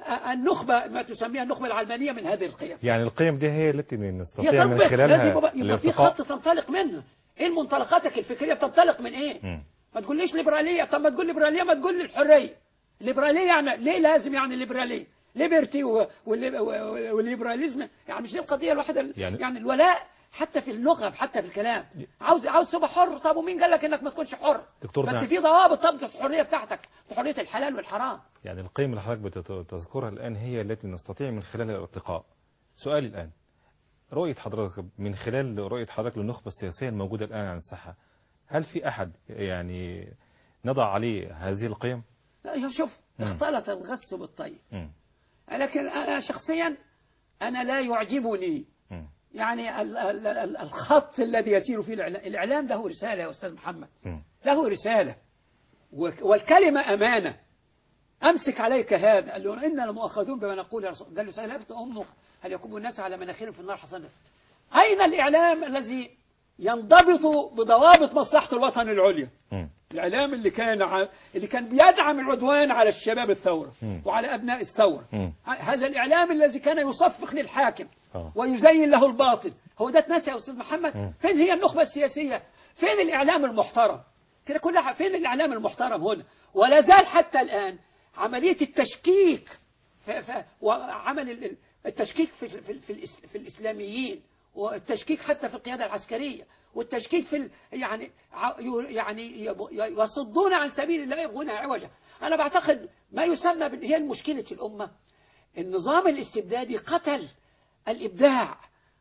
النخبة ما تسميها النخبة العلمانية من هذه القيم يعني القيم دي هي التي هي نستطيع من تطبيق خلالها لازم يبقى, يبقى في الارتقاء خط تنطلق منه ايه منطلقاتك الفكرية بتنطلق من ايه مم. ما تقوليش ليبرالية طب ما تقول ليبرالية ما تقول لي الحرية ليبرالية يعني ليه لازم يعني ليبرالية ليبرتي و- والليب- و- والليبراليزم يعني مش دي القضية الواحدة يعني- يعني, يعني الولاء حتى في اللغة حتى في الكلام عاوز عاوز تبقى حر طب ومين قال لك انك ما تكونش حر دكتور بس نعم. في ضوابط تضبط الحرية بتاعتك في حرية الحلال والحرام يعني القيم اللي حضرتك بتت- بتذكرها الآن هي التي نستطيع من خلالها الارتقاء سؤالي الآن رؤية حضرتك من خلال رؤية حضرتك للنخبة السياسية الموجودة الآن على الساحة هل في أحد يعني نضع عليه هذه القيم؟ لا، شوف مم. اختلط الغث بالطيب مم. لكن انا شخصيا انا لا يعجبني مم. يعني ال- ال- ال- الخط الذي يسير فيه الإعلام الإعلام له رسالة يا أستاذ محمد مم. له رسالة وك- والكلمة أمانة أمسك عليك هذا قال له إنا لمؤاخذون بما نقول يا رسول قال له سألت أمك هل يكب الناس على مناخيرهم في النار حصنا أين الإعلام الذي ينضبط بضوابط مصلحة الوطن العليا مم. الإعلام اللي كان ع... اللي كان بيدعم العدوان على الشباب الثورة مم. وعلى أبناء الثورة مم. ه- هذا الإعلام الذي كان يصفق للحاكم آه. ويزين له الباطل هو ده اتنسى يا أستاذ محمد مم. فين هي النخبة السياسية فين الإعلام المحترم كده كلها فين الإعلام المحترم هنا ولا زال حتى الآن عملية التشكيك ف... ف... وعمل ال- ال- التشكيك في, في, في, الإس... في الإسلاميين والتشكيك حتى في القيادة العسكرية والتشكيك في ال... يعني ع- ي- يعني يب- يصدون عن سبيل الله يبغونها عوجا أنا بعتقد ما يسمى بال- هي مشكلة الأمة النظام الاستبدادي قتل الإبداع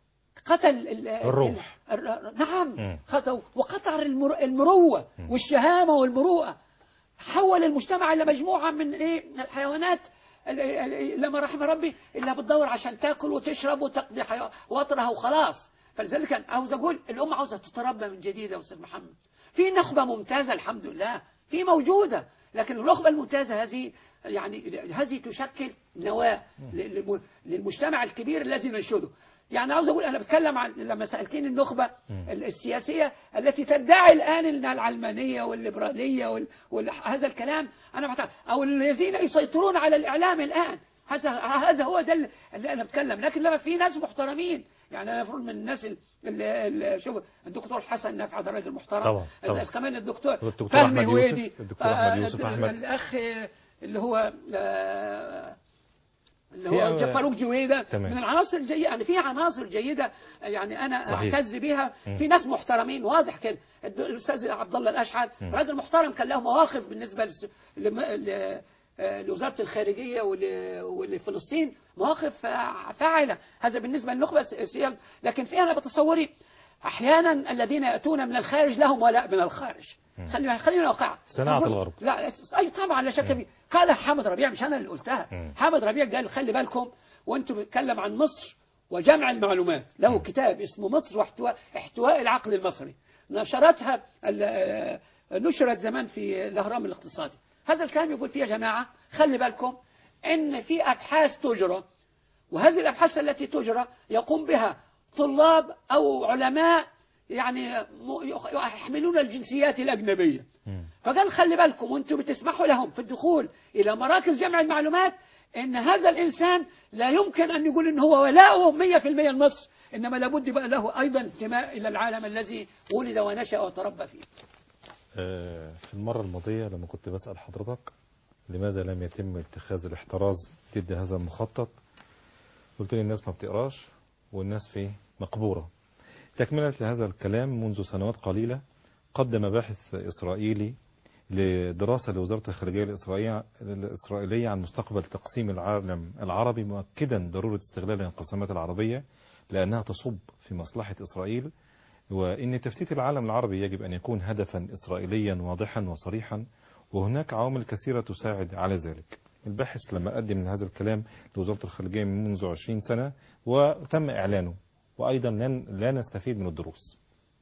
قتل ال- الروح. ال- ال- نعم مم. قتل وقطع المر- المروة والشهامة والمروءة حول المجتمع إلى مجموعة من إيه من الحيوانات ال- ال- لما رحم ربي اللي بتدور عشان تاكل وتشرب وتقضي حيو- وطرها وخلاص فلذلك أنا عاوز أقول الأمة عاوزة تتربى من جديد يا أستاذ محمد في نخبة ممتازة الحمد لله في موجودة لكن النخبة الممتازة هذه يعني هذه تشكل نواة للم- للمجتمع الكبير الذي ننشده يعني عاوز اقول انا بتكلم عن لما سالتني النخبه مم. السياسيه التي تدعي الان انها العلمانيه والليبراليه وال... وال... هذا الكلام انا بعتقد او الذين يسيطرون على الاعلام الان هذا هذا هو ده اللي- اللي انا بتكلم لكن لما في ناس محترمين يعني انا المفروض من الناس اللي, اللي شوف الدكتور حسن نافع ده راجل محترم طبعا، طبعا. الناس كمان الدكتور الدكتور فهمي أحمد يوسف، هويدي الدكتور أحمد آه، يوسف ال- أحمد. الاخ اللي هو آه، اللي في- هو جفاروق جويدة تمام. من العناصر الجيدة يعني في عناصر جيدة يعني أنا صحيح. أعتز بها مم. في ناس محترمين واضح كده الد- الأستاذ عبد الله الأشعل مم. راجل محترم كان له مواقف بالنسبة لس- لم- ل- آه، لوزارة الخارجية ول- ولفلسطين مواقف آه، فاعلة هذا بالنسبة للنخبة السياسية لكن في أنا بتصوري أحيانا الذين يأتون من الخارج لهم ولاء من الخارج مم. خلينا خلينا واقع صناعة نقول- الغرب. لا اي طبعا لا شك فيه قال حامد ربيع مش انا اللي قلتها مم. حامد ربيع قال خلي بالكم وانتم بتتكلم عن مصر وجمع المعلومات له كتاب اسمه مصر واحتواء احتواء العقل المصري نشرتها ال- آه، نشرت زمان في الاهرام الاقتصادي هذا الكلام يقول فيه يا جماعه خلي بالكم ان في ابحاث تجرى وهذه الابحاث التي تجرى يقوم بها طلاب او علماء يعني م- يحملون الجنسيات الاجنبيه مم. فقال خلي بالكم وانتم بتسمحوا لهم في الدخول الى مراكز جمع المعلومات ان هذا الانسان لا يمكن ان يقول ان هو ولاؤه 100% لمصر انما لابد بقى له ايضا انتماء الى العالم الذي ولد ونشا وتربى فيه آه، في المرة الماضية لما كنت بسأل حضرتك لماذا لم يتم اتخاذ الاحتراز ضد هذا المخطط قلت لي الناس ما بتقراش والناس في مقبورة تكملة لهذا الكلام منذ سنوات قليلة قدم باحث إسرائيلي لدراسة لوزارة الخارجية الإسرائيلية الإسرائيلية عن مستقبل تقسيم العالم العربي مؤكدا ضرورة استغلال الانقسامات العربية لأنها تصب في مصلحة إسرائيل وإن تفتيت العالم العربي يجب أن يكون هدفا إسرائيليا واضحا وصريحا وهناك عوامل كثيرة تساعد على ذلك الباحث لما قدم من هذا الكلام لوزارة الخارجية من منذ 20 سنة وتم إعلانه وأيضا لن- لا نستفيد من الدروس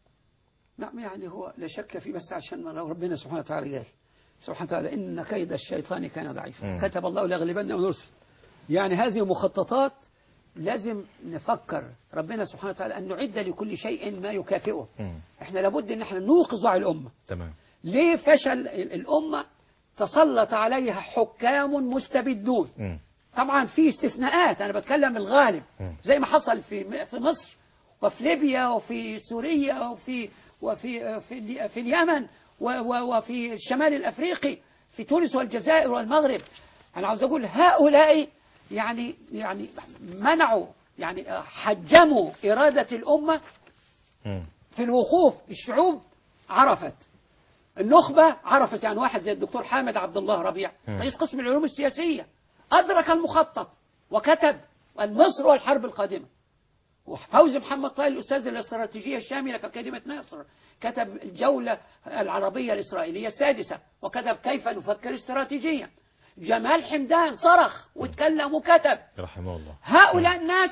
نعم يعني هو لا شك فيه بس عشان ما لو ربنا سبحانه وتعالى قال سبحانه وتعالى إن كيد الشيطان كان ضعيفا مم. كتب الله ليغلبن ونرسل يعني هذه مخططات لازم نفكر ربنا سبحانه وتعالى أن نعد لكل شيء ما يكافئه مم. احنا لابد ان احنا نوقظ وعي الأمة تمام ليه فشل ال- الأمة تسلط عليها حكام مستبدون مم. طبعا في استثناءات أنا بتكلم الغالب مم. زي ما حصل في في مصر وفي ليبيا وفي سوريا وفي وفي في, ال- في اليمن و- و- وفي الشمال الأفريقي في تونس والجزائر والمغرب أنا عاوز أقول هؤلاء يعني يعني منعوا يعني حجموا إرادة الأمة مم. في الوقوف الشعوب عرفت النخبة عرفت يعني واحد زي الدكتور حامد عبد الله ربيع مم. رئيس قسم العلوم السياسية أدرك المخطط وكتب النصر والحرب القادمة وفوزي محمد طاهر الأستاذ الاستراتيجية الشاملة في أكاديمية ناصر كتب الجولة العربية الإسرائيلية السادسة وكتب كيف نفكر استراتيجيا جمال حمدان صرخ وتكلم وكتب رحمه الله هؤلاء الناس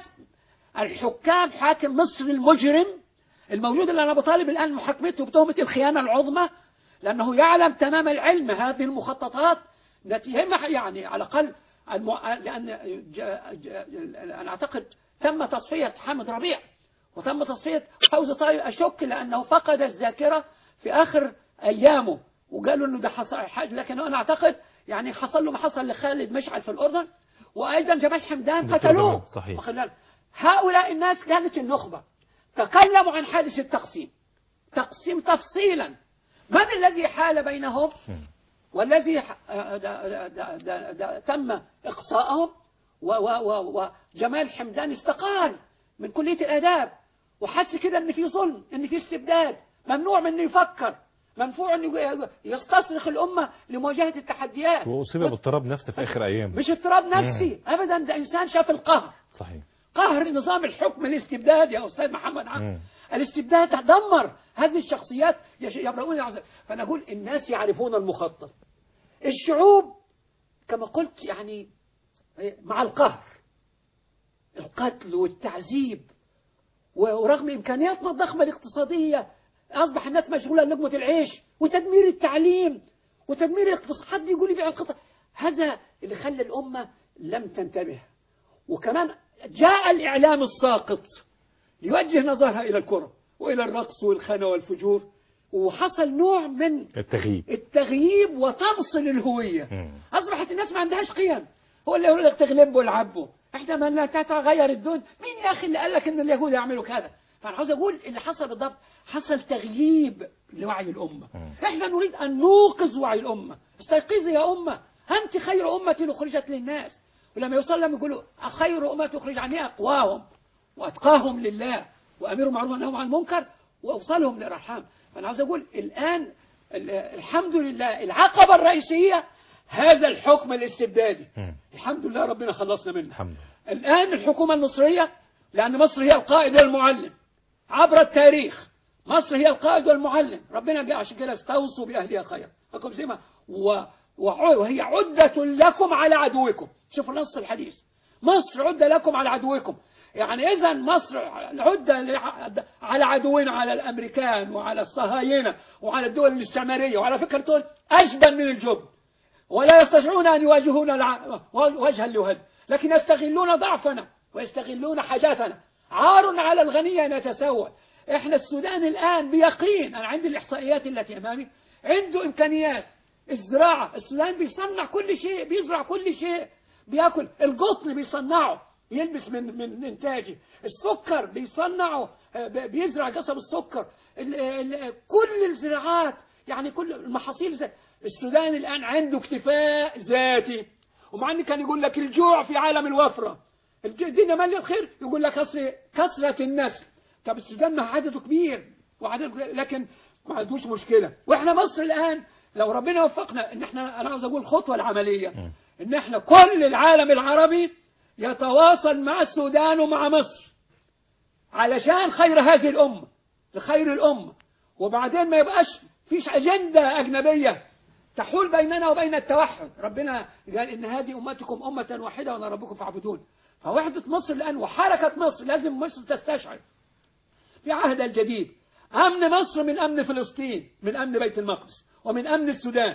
الحكام حاكم مصر المجرم الموجود اللي أنا بطالب الآن محاكمته بتهمة الخيانة العظمى لأنه يعلم تمام العلم هذه المخططات نتيجة يعني على الأقل الم... لأن ج... ج... أنا أعتقد تم تصفية حامد ربيع وتم تصفية فوزي طارق أشك لأنه فقد الذاكرة في آخر أيامه وقالوا إنه ده حصل حاجة لكن أنا أعتقد يعني حصل له ما حصل لخالد مشعل في الأردن وأيضا جمال حمدان دكتور قتلوه جمال، صحيح. واخد بالك؟ هؤلاء الناس كانت النخبة تكلموا عن حادث التقسيم تقسيم تفصيلا من الذي حال بينهم مم. والذي ح- آه، دا- دا- دا- دا- تم إقصاءهم و- و- و- وجمال حمدان استقال من كلية الآداب وحس كده إن في ظلم إن في استبداد ممنوع من إنه يفكر ممنوع إنه ي- يستصرخ الأمة لمواجهة التحديات وأصيب باضطراب نفسي في آخر أيام مش اضطراب نفسي أبدا ده إنسان شاف القهر صحيح قهر نظام الحكم الاستبداد يا أستاذ محمد عبد مم. الاستبداد دمر هذه الشخصيات يش- يبرؤون العذاب فأنا أقول الناس يعرفون المخطط الشعوب كما قلت يعني إيه، مع القهر القتل والتعذيب و- ورغم إمكانياتنا الضخمة الاقتصادية أصبح الناس مشغولة لقمة العيش وتدمير التعليم وتدمير الاقتصاد حد يقول لي بيع القطع هذا اللي خلى الأمة لم تنتبه وكمان جاء الإعلام الساقط ليوجه نظرها إلى الكرة وإلى الرقص والخنا والفجور وحصل نوع من التغييب التغييب وطمس للهوية مم. أصبحت الناس ما عندهاش قيم هو اللي يقول لك تغلبوا والعبوا احنا ما لا تتغير الدنيا مين يا أخي اللي قال لك إن اليهود يعملوا كذا فأنا عاوز أقول اللي حصل بالضبط حصل تغييب لوعي الأمة مم. احنا نريد أن نوقظ وعي الأمة استيقظي يا أمة أنت خير أمة أخرجت للناس ولما يوصل لهم يقولوا خير أمة أخرج عني أقواهم وأتقاهم لله وأميرهم معروف أنهم عن المنكر وأوصلهم للأرحام فأنا عاوز أقول الآن ال- الحمد لله العقبة الرئيسية هذا الحكم الاستبدادي مم. الحمد لله ربنا خلصنا منه الحمد لله الآن الحكومة المصرية لأن مصر هي القائد والمعلم عبر التاريخ مصر هي القائد والمعلم ربنا جاء عشان كده استوصوا بأهلها خيرا لكم زي ما و وع- وهي عدة لكم على عدوكم شوفوا نص الحديث مصر عدة لكم على عدوكم يعني إذا مصر عدة لع- على عدونا على الأمريكان وعلى الصهاينة وعلى الدول الاستعمارية وعلى فكرة دول أجبن من الجبن ولا يستطيعون أن يواجهون الع- وجها لوجه لكن يستغلون ضعفنا ويستغلون حاجاتنا عار على الغني أن يتسول إحنا السودان الآن بيقين أنا عندي الإحصائيات التي أمامي عنده إمكانيات الزراعة السودان بيصنع كل شيء بيزرع كل شيء بياكل القطن بيصنعه يلبس من من انتاجه السكر بيصنعه آه، ب- بيزرع قصب السكر ال ال كل الزراعات يعني كل المحاصيل زي السودان الآن عنده اكتفاء ذاتي ومع ان كان يقول لك الجوع في عالم الوفرة الج- الدنيا مالية الخير يقول لك أصل كثرة النسل طب السودان ما عدده كبير وعدده كبير لكن ما عندوش مشكلة واحنا مصر الآن لو ربنا وفقنا ان احنا انا عاوز اقول الخطوة العملية ان احنا كل العالم العربي يتواصل مع السودان ومع مصر علشان خير هذه الأمة لخير الأمة وبعدين ما يبقاش فيش أجندة أجنبية تحول بيننا وبين التوحد ربنا قال إن هذه أمتكم أمة واحدة وأنا ربكم فاعبدون فوحدة مصر الآن وحركة مصر لازم مصر تستشعر في عهد الجديد أمن مصر من أمن فلسطين من أمن بيت المقدس ومن أمن السودان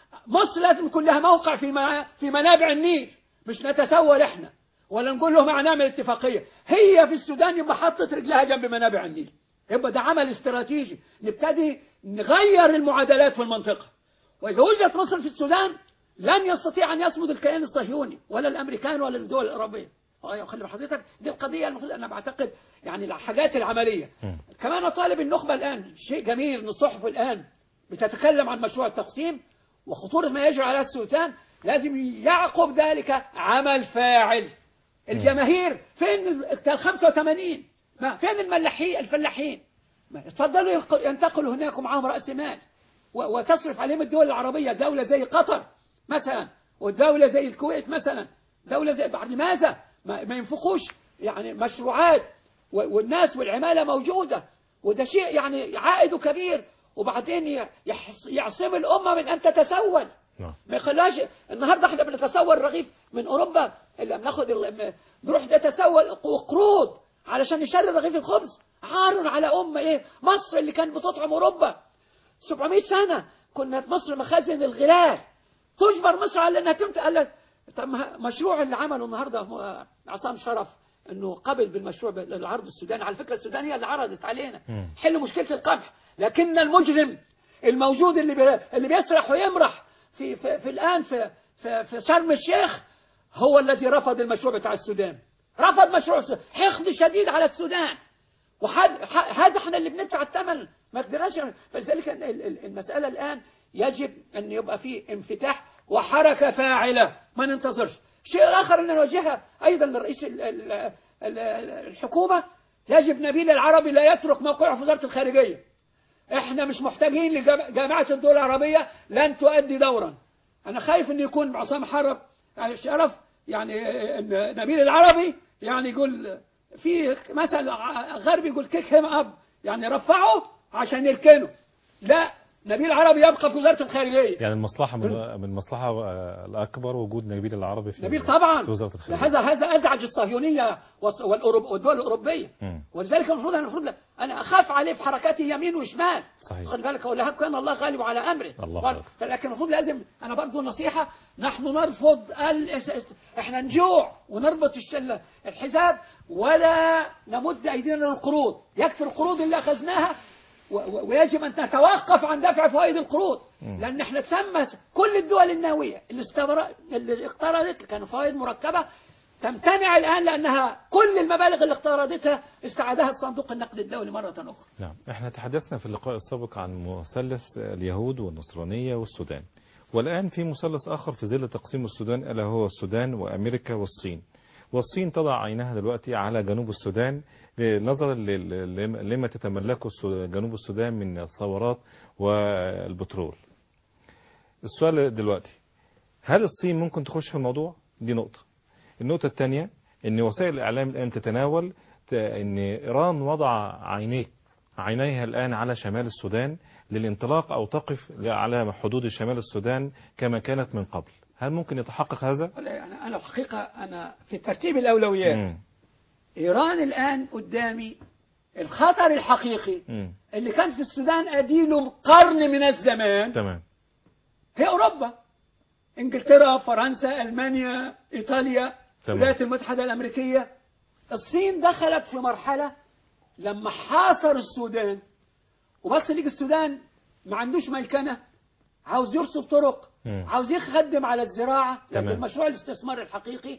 مصر لازم يكون لها موقع في مع- في منابع النيل مش نتسول احنا ولا نقول لهم هنعمل اتفاقية هي في السودان يبقى حطت رجلها جنب منابع النيل يبقى ده عمل استراتيجي نبتدي نغير المعادلات في المنطقة وإذا وجدت مصر في السودان لن يستطيع أن يصمد الكيان الصهيوني ولا الأمريكان ولا الدول الأوروبية أيوة خلي حضرتك دي القضية المفروض أنا بعتقد يعني الحاجات العملية مم. كمان طالب النخبة الآن شيء جميل أن الصحف الآن بتتكلم عن مشروع التقسيم وخطورة ما يجري على السودان لازم يعقب ذلك عمل فاعل الجماهير فين ال 85 ما فين الملاحين الفلاحين ما اتفضلوا يلق- ينتقلوا هناك ومعاهم رأس مال و- وتصرف عليهم الدول العربية دولة زي قطر مثلا ودولة زي الكويت مثلا دولة زي بعد لماذا ما, ما ينفقوش يعني مشروعات و- والناس والعمالة موجودة وده شيء يعني عائده كبير وبعدين ي- يحص- يعصم الأمة من أن تتسول نعم ما يخليهاش النهارده احنا بنتسول رغيف من اوروبا اللي بناخد ال- نروح نتسول قروض علشان نشتري رغيف الخبز عار على امه ايه مصر اللي كانت بتطعم اوروبا 700 سنه كنا مصر مخازن الغلال تجبر مصر على انها تمت قال لك طب ما مشروع اللي عمله النهارده م- عصام شرف انه قبل بالمشروع للعرض السوداني على فكره السودان هي اللي عرضت علينا مم. حل مشكله القمح لكن المجرم الموجود اللي بي اللي بيسرح ويمرح في في, في الان في في, في شرم الشيخ هو الذي رفض المشروع بتاع السودان رفض مشروع السودان. حقد شديد على السودان وهذا هذا احنا اللي بندفع الثمن ما قدرناش فلذلك ال- ال- المسألة الآن يجب أن يبقى فيه انفتاح وحركة فاعلة ما ننتظرش شيء آخر أن نوجهها أيضا لرئيس ال- ال- ال- الحكومة يجب نبيل العربي لا يترك موقعه في وزارة الخارجية احنا مش محتاجين لجامعة الدول العربية لن تؤدي دورا انا خايف ان يكون عصام حرب يعني شرف يعني ان نبيل العربي يعني يقول في مثل غربي يقول كيك هيم اب يعني رفعه عشان يركنه لا نبيل العربي يبقى في وزارة الخارجية يعني المصلحة من من المصلحة آه، الأكبر وجود نبيل العربي في نبيل طبعا في وزارة الخارجية هذا هذا ازعج الصهيونية والس- والأوروب- والدول الأوروبية مم. ولذلك المفروض أنا المفروض أنا أخاف عليه في حركاته يمين وشمال صحيح. خلي بالك ولا كان الله غالب على أمره الله وال- أكبر. لكن المفروض لازم أنا برضو نصيحة نحن نرفض ال... إحنا نجوع ونربط الش- الحساب ولا نمد أيدينا للقروض يكفي القروض اللي أخذناها و- و- ويجب أن نتوقف عن دفع فوائد القروض لأن احنا تم كل الدول الناوية اللي, استبر... اللي اقترضت كانوا فوائد مركبة تمتنع الآن لأنها كل المبالغ اللي اقترضتها استعادها الصندوق النقد الدولي مرة أخرى نعم احنا تحدثنا في اللقاء السابق عن مثلث اليهود والنصرانية والسودان والآن في مثلث آخر في ظل تقسيم السودان ألا هو السودان وأمريكا والصين والصين تضع عينها دلوقتي على جنوب السودان نظرا لل- لم- لما تتملكه السو- جنوب السودان من الثورات والبترول السؤال دلوقتي هل الصين ممكن تخش في الموضوع دي نقطة النقطة الثانية ان وسائل الاعلام الان تتناول ت- ان ايران وضع عينيه عينيها الان على شمال السودان للانطلاق او تقف على حدود شمال السودان كما كانت من قبل هل ممكن يتحقق هذا؟ ولا يعني أنا الحقيقة أنا في ترتيب الأولويات مم. إيران الآن قدامي الخطر الحقيقي مم. اللي كان في السودان أديله قرن من الزمان تمام هي أوروبا إنجلترا فرنسا ألمانيا إيطاليا تمام. الولايات المتحدة الأمريكية الصين دخلت في مرحلة لما حاصر السودان وبص ليك السودان ما عندوش ميكنة عاوز يرصف طرق مم. عاوز يخدم على الزراعة لأن تمام. المشروع الاستثمار الحقيقي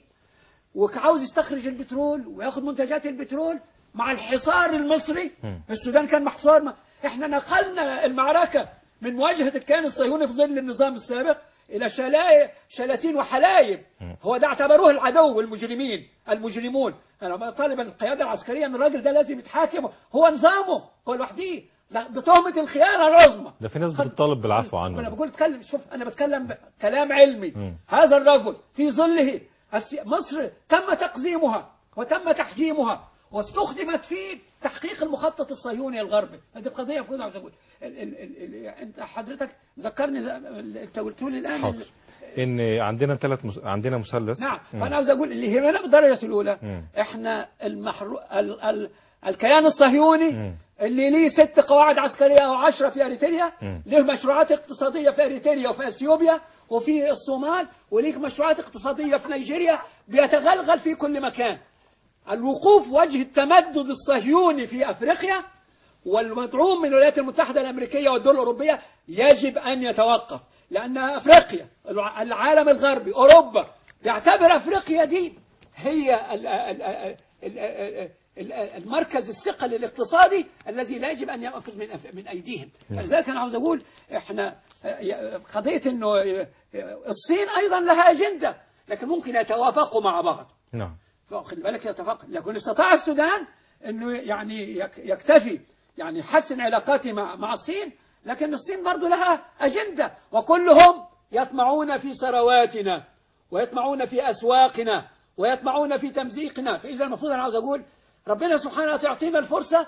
وعاوز يستخرج البترول وياخد منتجات البترول مع الحصار المصري مم. السودان كان محصور ما. احنا نقلنا المعركة من مواجهة الكيان الصهيوني في ظل النظام السابق إلى شلاي شلاتين وحلايب مم. هو ده اعتبروه العدو المجرمين المجرمون أنا طالب القيادة العسكرية أن الراجل ده لازم يتحاكم هو نظامه هو لوحده لا، بتهمة الخيانة العظمى ده في ناس بتطالب بالعفو عنه انا بقول اتكلم شوف انا بتكلم ب- كلام علمي مم. هذا الرجل في ظله السي- مصر تم تقزيمها وتم تحجيمها واستخدمت في تحقيق المخطط الصهيوني الغربي هذه القضيه المفروض عاوز اقول ال- ال- ال- ال- انت حضرتك ذكرني ز- ال- انت قلت لي الان حاضر ال- ان عندنا ثلاث مس... عندنا مثلث نعم مم. فانا عاوز اقول اللي يهمنا بالدرجه الاولى مم. احنا المحرو... ال... ال... الكيان الصهيوني مم. اللي ليه ست قواعد عسكريه او عشرة في اريتريا مم. له مشروعات اقتصاديه في اريتريا وفي اثيوبيا وفي الصومال وليك مشروعات اقتصاديه في نيجيريا بيتغلغل في كل مكان الوقوف وجه التمدد الصهيوني في افريقيا والمدعوم من الولايات المتحدة الأمريكية والدول الأوروبية يجب أن يتوقف لأن أفريقيا الع- العالم الغربي أوروبا يعتبر أفريقيا دي هي ال- ال- ال- ال- ال- ال- المركز الثقل الاقتصادي الذي لا يجب أن يأخذ من أف- من أيديهم لذلك أنا عاوز أقول إحنا قضية أنه الصين أيضا لها أجندة لكن ممكن يتوافقوا مع بعض نعم خلي بالك يتفق لكن استطاع السودان انه يعني يك- يكتفي يعني يحسن علاقاته مع مع الصين لكن الصين برضه لها اجنده وكلهم يطمعون في ثرواتنا ويطمعون في اسواقنا ويطمعون في تمزيقنا فاذا المفروض انا عاوز اقول ربنا سبحانه وتعالى يعطينا الفرصه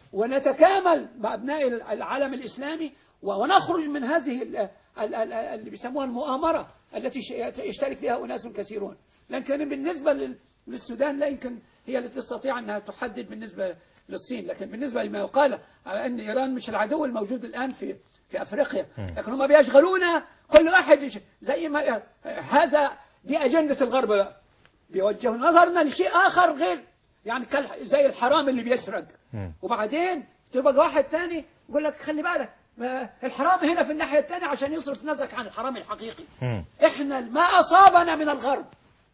ونتكامل مع ابناء العالم الاسلامي و- ونخرج من هذه ال- ال- ال- اللي بيسموها المؤامره التي ش- يشترك فيها اناس كثيرون لكن بالنسبه لل- للسودان لا يمكن هي التي تستطيع انها تحدد بالنسبه للصين لكن بالنسبه لما يقال على ان ايران مش العدو الموجود الان في في افريقيا لكن هم بيشغلونا كل واحد يش- زي ما هذا دي اجنده الغرب بقى بيوجهوا نظرنا لشيء اخر غير يعني كال- زي الحرام اللي بيسرق مم. وبعدين تبقى واحد تاني يقول لك خلي بالك ما الحرام هنا في الناحيه الثانيه عشان يصرف نظرك عن الحرام الحقيقي مم. احنا ما اصابنا من الغرب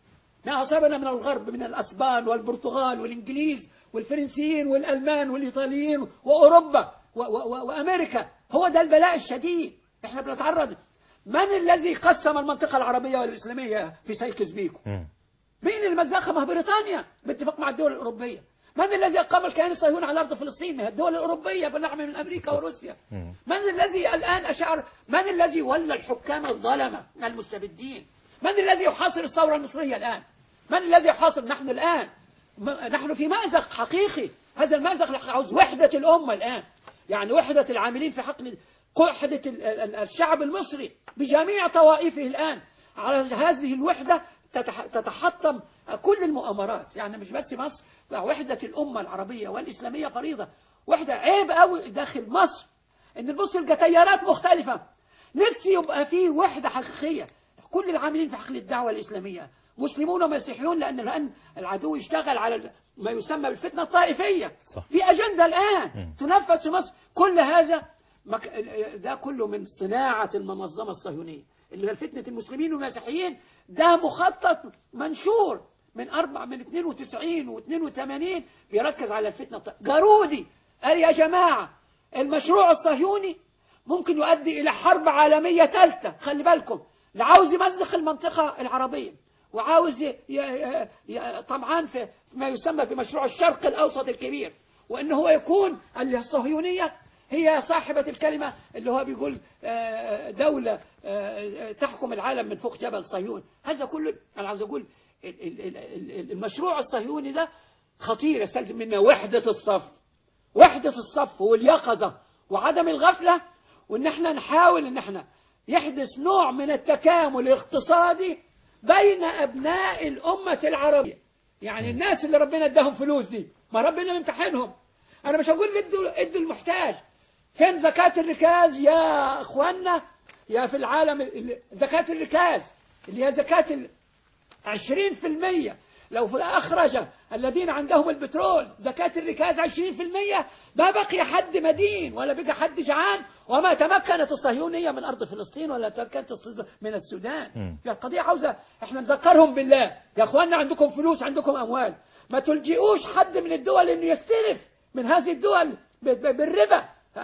ما اصابنا من الغرب من الاسبان والبرتغال والانجليز والفرنسيين والالمان والايطاليين واوروبا و و و وامريكا هو ده البلاء الشديد احنا بنتعرض من الذي قسم المنطقه العربيه والاسلاميه في سايكس بيكو مم. مين المزاقة ما هي بريطانيا باتفاق مع الدول الأوروبية من الذي أقام الكيان الصهيوني على أرض فلسطين ما هي الدول الأوروبية بالنعم من أمريكا وروسيا مم. من الذي الآن أشعر من الذي ولى الحكام الظلمة المستبدين من الذي يحاصر الثورة المصرية الآن من الذي يحاصر نحن الآن م- نحن في مأزق حقيقي هذا المأزق عاوز وحدة الأمة الآن يعني وحدة العاملين في حقل وحدة ال- ال- الشعب المصري بجميع طوائفه الآن على هذه الوحدة تتح- تتحطم كل المؤامرات يعني مش بس مصر وحدة الأمة العربية والإسلامية فريضة وحدة عيب قوي داخل مصر إن نبص يبقى تيارات مختلفة نفسي يبقى فيه وحدة حقيقية كل العاملين في حقل الدعوة الإسلامية مسلمون ومسيحيون لأن الآن العدو يشتغل على ما يسمى بالفتنة الطائفية صح. في أجندة الآن مم. تنفذ في مصر كل هذا مك... ده كله من صناعة المنظمة الصهيونية اللي هي فتنة المسلمين والمسيحيين ده مخطط منشور من أربع من 92 و82 بيركز على الفتنة الط- جارودي قال يا جماعة المشروع الصهيوني ممكن يؤدي إلى حرب عالمية ثالثة خلي بالكم اللي عاوز يمزق المنطقة العربية وعاوز ي... ي... ي... طبعا في ما يسمى بمشروع الشرق الأوسط الكبير وأنه هو يكون الصهيونية هي صاحبة الكلمة اللي هو بيقول آه، دولة آه، تحكم العالم من فوق جبل صهيون هذا كله أنا عاوز أقول ال- ال- ال- ال- المشروع الصهيوني ده خطير يستلزم منا وحدة الصف وحدة الصف واليقظة وعدم الغفلة وإن احنا نحاول إن احنا يحدث نوع من التكامل الاقتصادي بين أبناء الأمة العربية يعني الناس اللي ربنا اداهم فلوس دي ما ربنا يمتحنهم أنا مش هقول ادوا ادوا المحتاج فين زكاة الركاز يا اخوانا يا في العالم ال- زكاة الركاز اللي هي زكاة ال- عشرين في المية لو في أخرج الذين عندهم البترول زكاة الركاز عشرين في المية ما بقي حد مدين ولا بقى حد جعان وما تمكنت الصهيونية من أرض فلسطين ولا تمكنت الص- من السودان مم. يعني القضية عاوزة احنا نذكرهم بالله يا اخوانا عندكم فلوس عندكم أموال ما تلجئوش حد من الدول انه يستلف من هذه الدول ب- ب- بالربا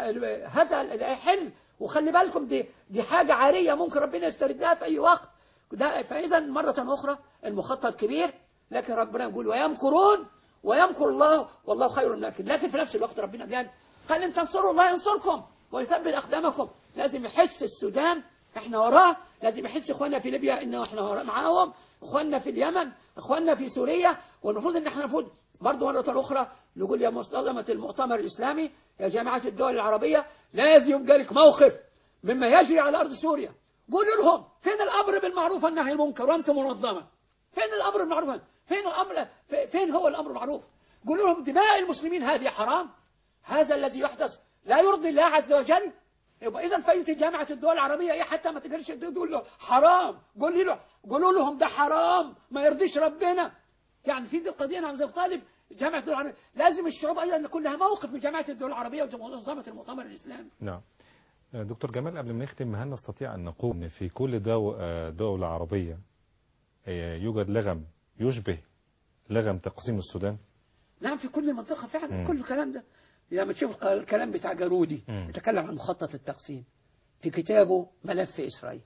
هذا لا يحل وخلي بالكم دي دي حاجة عارية ممكن ربنا يستردها في أي وقت ده فإذا مرة أخرى المخطط كبير لكن ربنا يقول ويمكرون ويمكر الله والله خير الماكرين لكن في نفس الوقت ربنا قال قال إن تنصروا الله ينصركم ويثبت أقدامكم لازم يحس السودان احنا وراه لازم يحس اخواننا في ليبيا انه احنا وراه معاهم اخواننا في اليمن اخواننا في سوريا والمفروض ان احنا المفروض برضه مرة أخرى نقول يا مصطلمة المؤتمر الإسلامي يا جامعة الدول العربية لازم يبقى لك موقف مما يجري على أرض سوريا قولوا لهم فين الأمر بالمعروف والنهي عن المنكر وأنتم منظمة فين الأمر بالمعروف فين الأمر في- فين هو الأمر بالمعروف قولوا لهم دماء المسلمين هذه حرام هذا الذي يحدث لا يرضي الله عز وجل يبقى اذا فايده جامعه الدول العربيه ايه حتى ما تقدرش تقول له حرام قولي له قولوا لهم ده حرام ما يرضيش ربنا يعني في دي القضيه انا عاوز طالب جامعه الدول العربيه لازم الشعوب ايضا يكون لها موقف من جامعه الدول العربيه ومنظمه المؤتمر الاسلامي نعم دكتور جمال قبل ما نختم هل نستطيع أن نقول أن في كل دو- آه، دولة عربية آه، يوجد لغم يشبه لغم تقسيم السودان نعم في كل المنطقه فعلا مم. كل الكلام ده لما تشوف الق- الكلام بتاع جارودي مم. يتكلم عن مخطط التقسيم في كتابه ملف اسرائيل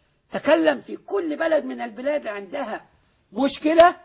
تكلم في كل بلد من البلاد اللي عندها مشكله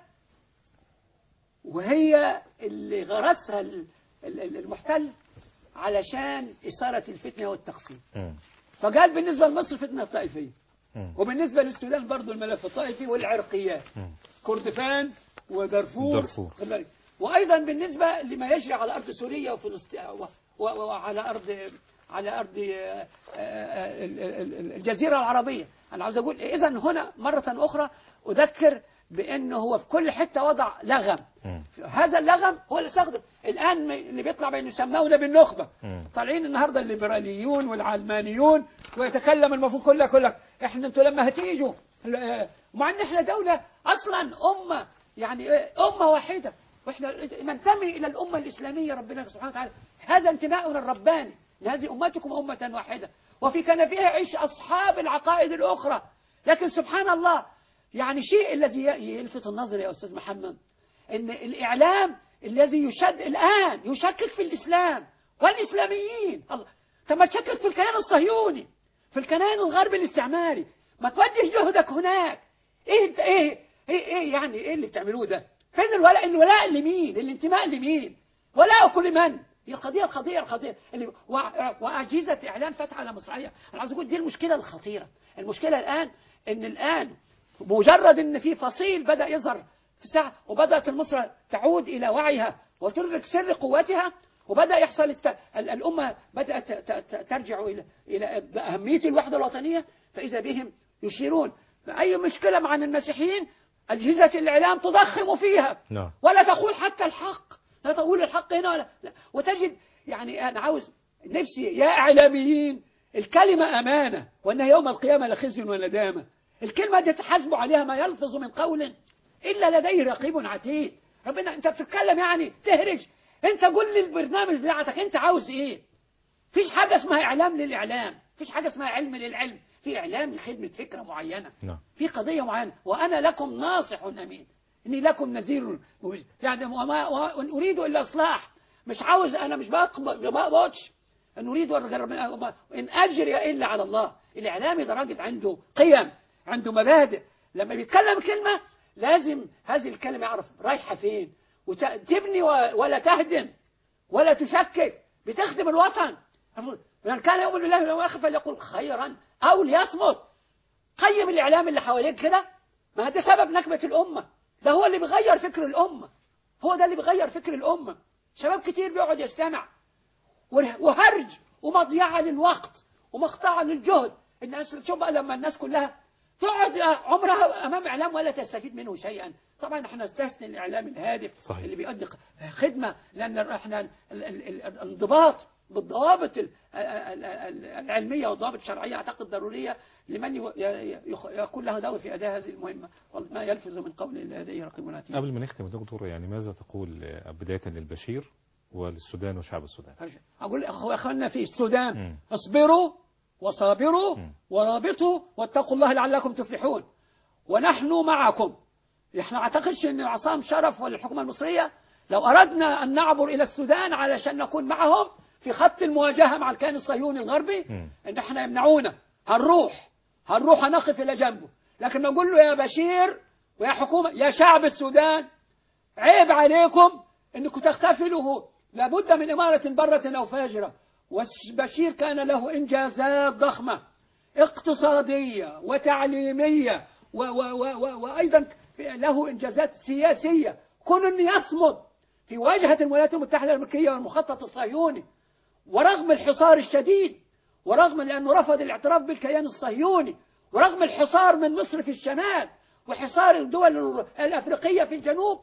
وهي اللي غرسها ال- ال- ال- المحتل علشان إثارة الفتنة والتقسيم مم. فقال بالنسبة لمصر فتنة طائفية مم. وبالنسبة للسودان برضو الملف الطائفي والعرقيات مم. كردفان ودارفور دارفور. كذلك. وأيضا بالنسبة لما يجري على أرض سوريا وفلسطين و- و- وعلى أرض على أرض آه، آه، ال- ال- ال- الجزيرة العربية أنا عاوز أقول إذا هنا مرة أخرى أذكر بأنه هو في كل حتة وضع لغم مم. هذا اللغم هو اللي استخدم الآن م- اللي بيطلع بين يسمونه بالنخبة مم. طالعين النهاردة الليبراليون والعلمانيون ويتكلم المفروض كله كله احنا انتوا لما هتيجوا ال- مع ان احنا دولة اصلا امة يعني إيه؟ امة واحدة واحنا ننتمي الى الامة الاسلامية ربنا سبحانه وتعالى هذا انتماؤنا الرباني لهذه امتكم امة واحدة وفي كنفها يعيش اصحاب العقائد الاخرى لكن سبحان الله يعني شيء الذي ي- يلفت النظر يا استاذ محمد ان الاعلام الذي يشد الان يشكك في الاسلام والاسلاميين الله طب ما تشكك في الكيان الصهيوني في الكيان الغربي الاستعماري ما توجه جهدك هناك ايه انت ايه ايه, إيه يعني ايه اللي بتعملوه ده فين الولاء الولاء لمين الانتماء لمين ولاء كل من هي القضيه القضيه القضيه اللي وع- واجهزه اعلام فاتحه على مصراعيه انا عاوز اقول دي المشكله الخطيره المشكله الان ان الان مجرد ان في فصيل بدا يظهر في ساعه وبدات مصر تعود الى وعيها وتدرك سر قوتها وبدا يحصل الت... ال- الامه بدات ت- ت- ترجع الى الى اهميه الوحده الوطنيه فاذا بهم يشيرون اي مشكله مع المسيحيين اجهزه الاعلام تضخم فيها نعم ولا تقول حتى الحق لا تقول الحق هنا ولا لا. وتجد يعني أنا عاوز نفسي يا إعلاميين الكلمة أمانة وأن يوم القيامة لخزي وندامة الكلمة دي تحاسبوا عليها ما يلفظ من قول إلا لديه رقيب عتيد ربنا أنت بتتكلم يعني تهرج أنت قول لي البرنامج بتاعتك أنت عاوز إيه فيش حاجة اسمها إعلام للإعلام فيش حاجة اسمها علم للعلم في إعلام لخدمة فكرة معينة نعم في قضية معينة وأنا لكم ناصح أمين إني لكم نذير مبين. يعني وما وإن أريد إلا إصلاح مش عاوز أنا مش بقبض ما بقبضش إن أريد وما- إن أجري إلا على الله الإعلامي ده راجل عنده قيم عنده مبادئ لما بيتكلم كلمة لازم هذه الكلمة يعرف رايحة فين وتبني ولا تهدم ولا تشكك بتخدم الوطن من كان يؤمن بالله واليوم الآخر فليقول خيرا أو ليصمت قيم الإعلام اللي حواليك كده ما ده سبب نكبة الأمة ده هو اللي بيغير فكر الأمة هو ده اللي بيغير فكر الأمة شباب كتير بيقعد يستمع وره- وهرج ومضيعة للوقت ومقطعة للجهد الناس شوف بقى لما الناس كلها تقعد عمرها أمام إعلام ولا تستفيد منه شيئا طبعا احنا نستثني الإعلام الهادف صحيح. اللي بيؤدي خدمة لأن احنا ال- ال- ال- الانضباط بالضوابط ال- ال- ال- العلمية والضوابط الشرعية أعتقد ضرورية لمن ي- ي- يخ- يكون له دور في أداء هذه المهمة ما يلفظ من قول لديه رقيب عتيد قبل ما نختم يا دكتور يعني ماذا تقول آه، بداية للبشير وللسودان وشعب السودان أقول أخو أخوانا في السودان مم. اصبروا وصابروا مم. ورابطوا واتقوا الله لعلكم تفلحون ونحن معكم احنا اعتقدش ان عصام شرف ولا الحكومة المصرية لو اردنا ان نعبر الى السودان علشان نكون معهم في خط المواجهة مع الكيان الصهيوني الغربي مم. ان احنا يمنعونا هنروح هنروح هنقف الى جنبه لكن نقول له يا بشير ويا حكومة يا شعب السودان عيب عليكم انكم تغتفلوا لابد من إمارة برة أو فاجرة وبشير كان له إنجازات ضخمة اقتصادية وتعليمية و و و و وأيضا له إنجازات سياسية كون أن يصمد في واجهة الولايات المتحدة الأمريكية والمخطط الصهيوني ورغم الحصار الشديد ورغم لأنه رفض الاعتراف بالكيان الصهيوني ورغم الحصار من مصر في الشمال وحصار الدول الأفريقية في الجنوب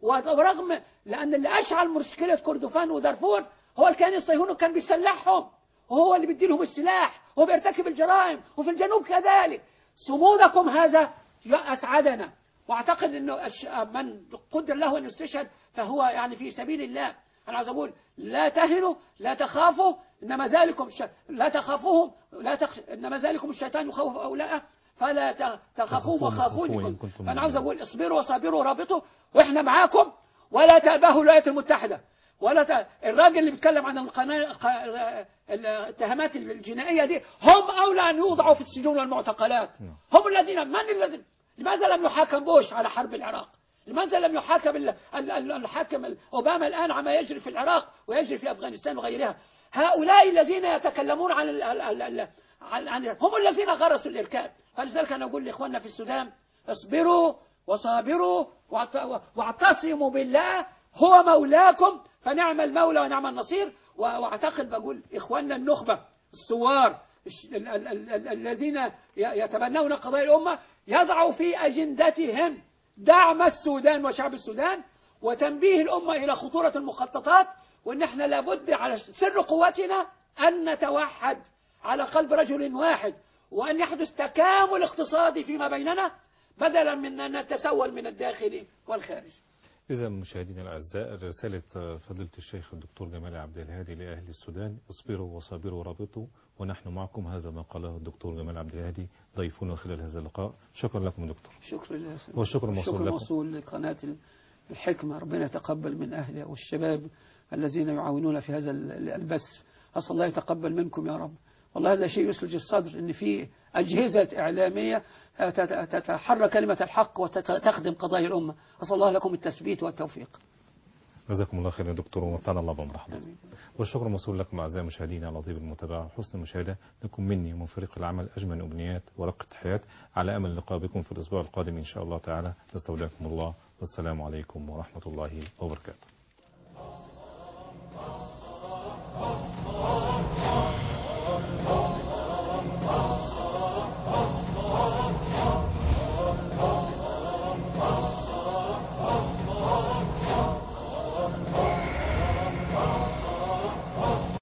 ورغم لأن اللي أشعل مشكلة كردفان ودارفور هو الكيان الصهيوني كان بيسلحهم وهو اللي بيدي لهم السلاح وهو بيرتكب الجرائم وفي الجنوب كذلك صمودكم هذا أسعدنا واعتقد انه من قدر له ان يستشهد فهو يعني في سبيل الله انا عايز اقول لا تهنوا لا تخافوا انما ذلكم الش... لا تخافوهم لا تخ... انما ذلكم الشيطان يخوف اولياءه فلا ت- تخافوه وخافوني إن كنت كنتم فانا عاوز مؤمنين. اقول اصبروا وصابروا ورابطوا واحنا معاكم ولا تأبهوا الولايات المتحدة ولا ت... الراجل اللي بيتكلم عن القناة الق- الاتهامات الجنائية دي هم أولى أن يوضعوا في السجون والمعتقلات نعم. هم الذين من الذي لماذا لم يحاكم بوش على حرب العراق لماذا لم يحاكم ال- ال- ال- الحاكم ال- أوباما الآن عما يجري في العراق ويجري في أفغانستان وغيرها هؤلاء الذين يتكلمون عن ال- ال- ال- ال- عن عن- هم الذين غرسوا الإركاب فلذلك أنا أقول لإخواننا في السودان اصبروا وصابروا واعت- واعتصموا بالله هو مولاكم فنعم المولى ونعم النصير و- واعتقد بقول إخواننا النخبة الثوار الش- ال- ال- ال- ال- الذين ي- يتبنون قضايا الأمة يضعوا في أجندتهم دعم السودان وشعب السودان وتنبيه الأمة إلى خطورة المخططات وأن احنا لابد على سر قوتنا أن نتوحد على قلب رجل واحد وأن يحدث تكامل اقتصادي فيما بيننا بدلا من أن نتسول من الداخل والخارج إذا مشاهدينا الأعزاء رسالة فضيلة الشيخ الدكتور جمال عبد الهادي لأهل السودان اصبروا وصابروا ورابطوا ونحن معكم هذا ما قاله الدكتور جمال عبد الهادي ضيفنا خلال هذا اللقاء شكرا لكم يا دكتور شكرا لله والشكر موصول الشكر لكم. موصول لقناة الحكمة ربنا يتقبل من أهلها والشباب الذين يعاونون في هذا ال- البث أسأل الله يتقبل منكم يا رب والله هذا شيء يسلج الصدر إن في أجهزة إعلامية تت- تتحرى كلمة الحق وتخدم قضايا الأمة أسأل الله لكم التثبيت والتوفيق جزاكم الله خير يا دكتور ومتعنا الله بمرحبا آمين. والشكر موصول لكم أعزائي المشاهدين على طيب المتابعة وحسن المشاهدة لكم مني ومن فريق العمل أجمل أمنيات ورقة حياة على أمل اللقاء بكم في الأسبوع القادم إن شاء الله تعالى نستودعكم الله والسلام عليكم ورحمة الله وبركاته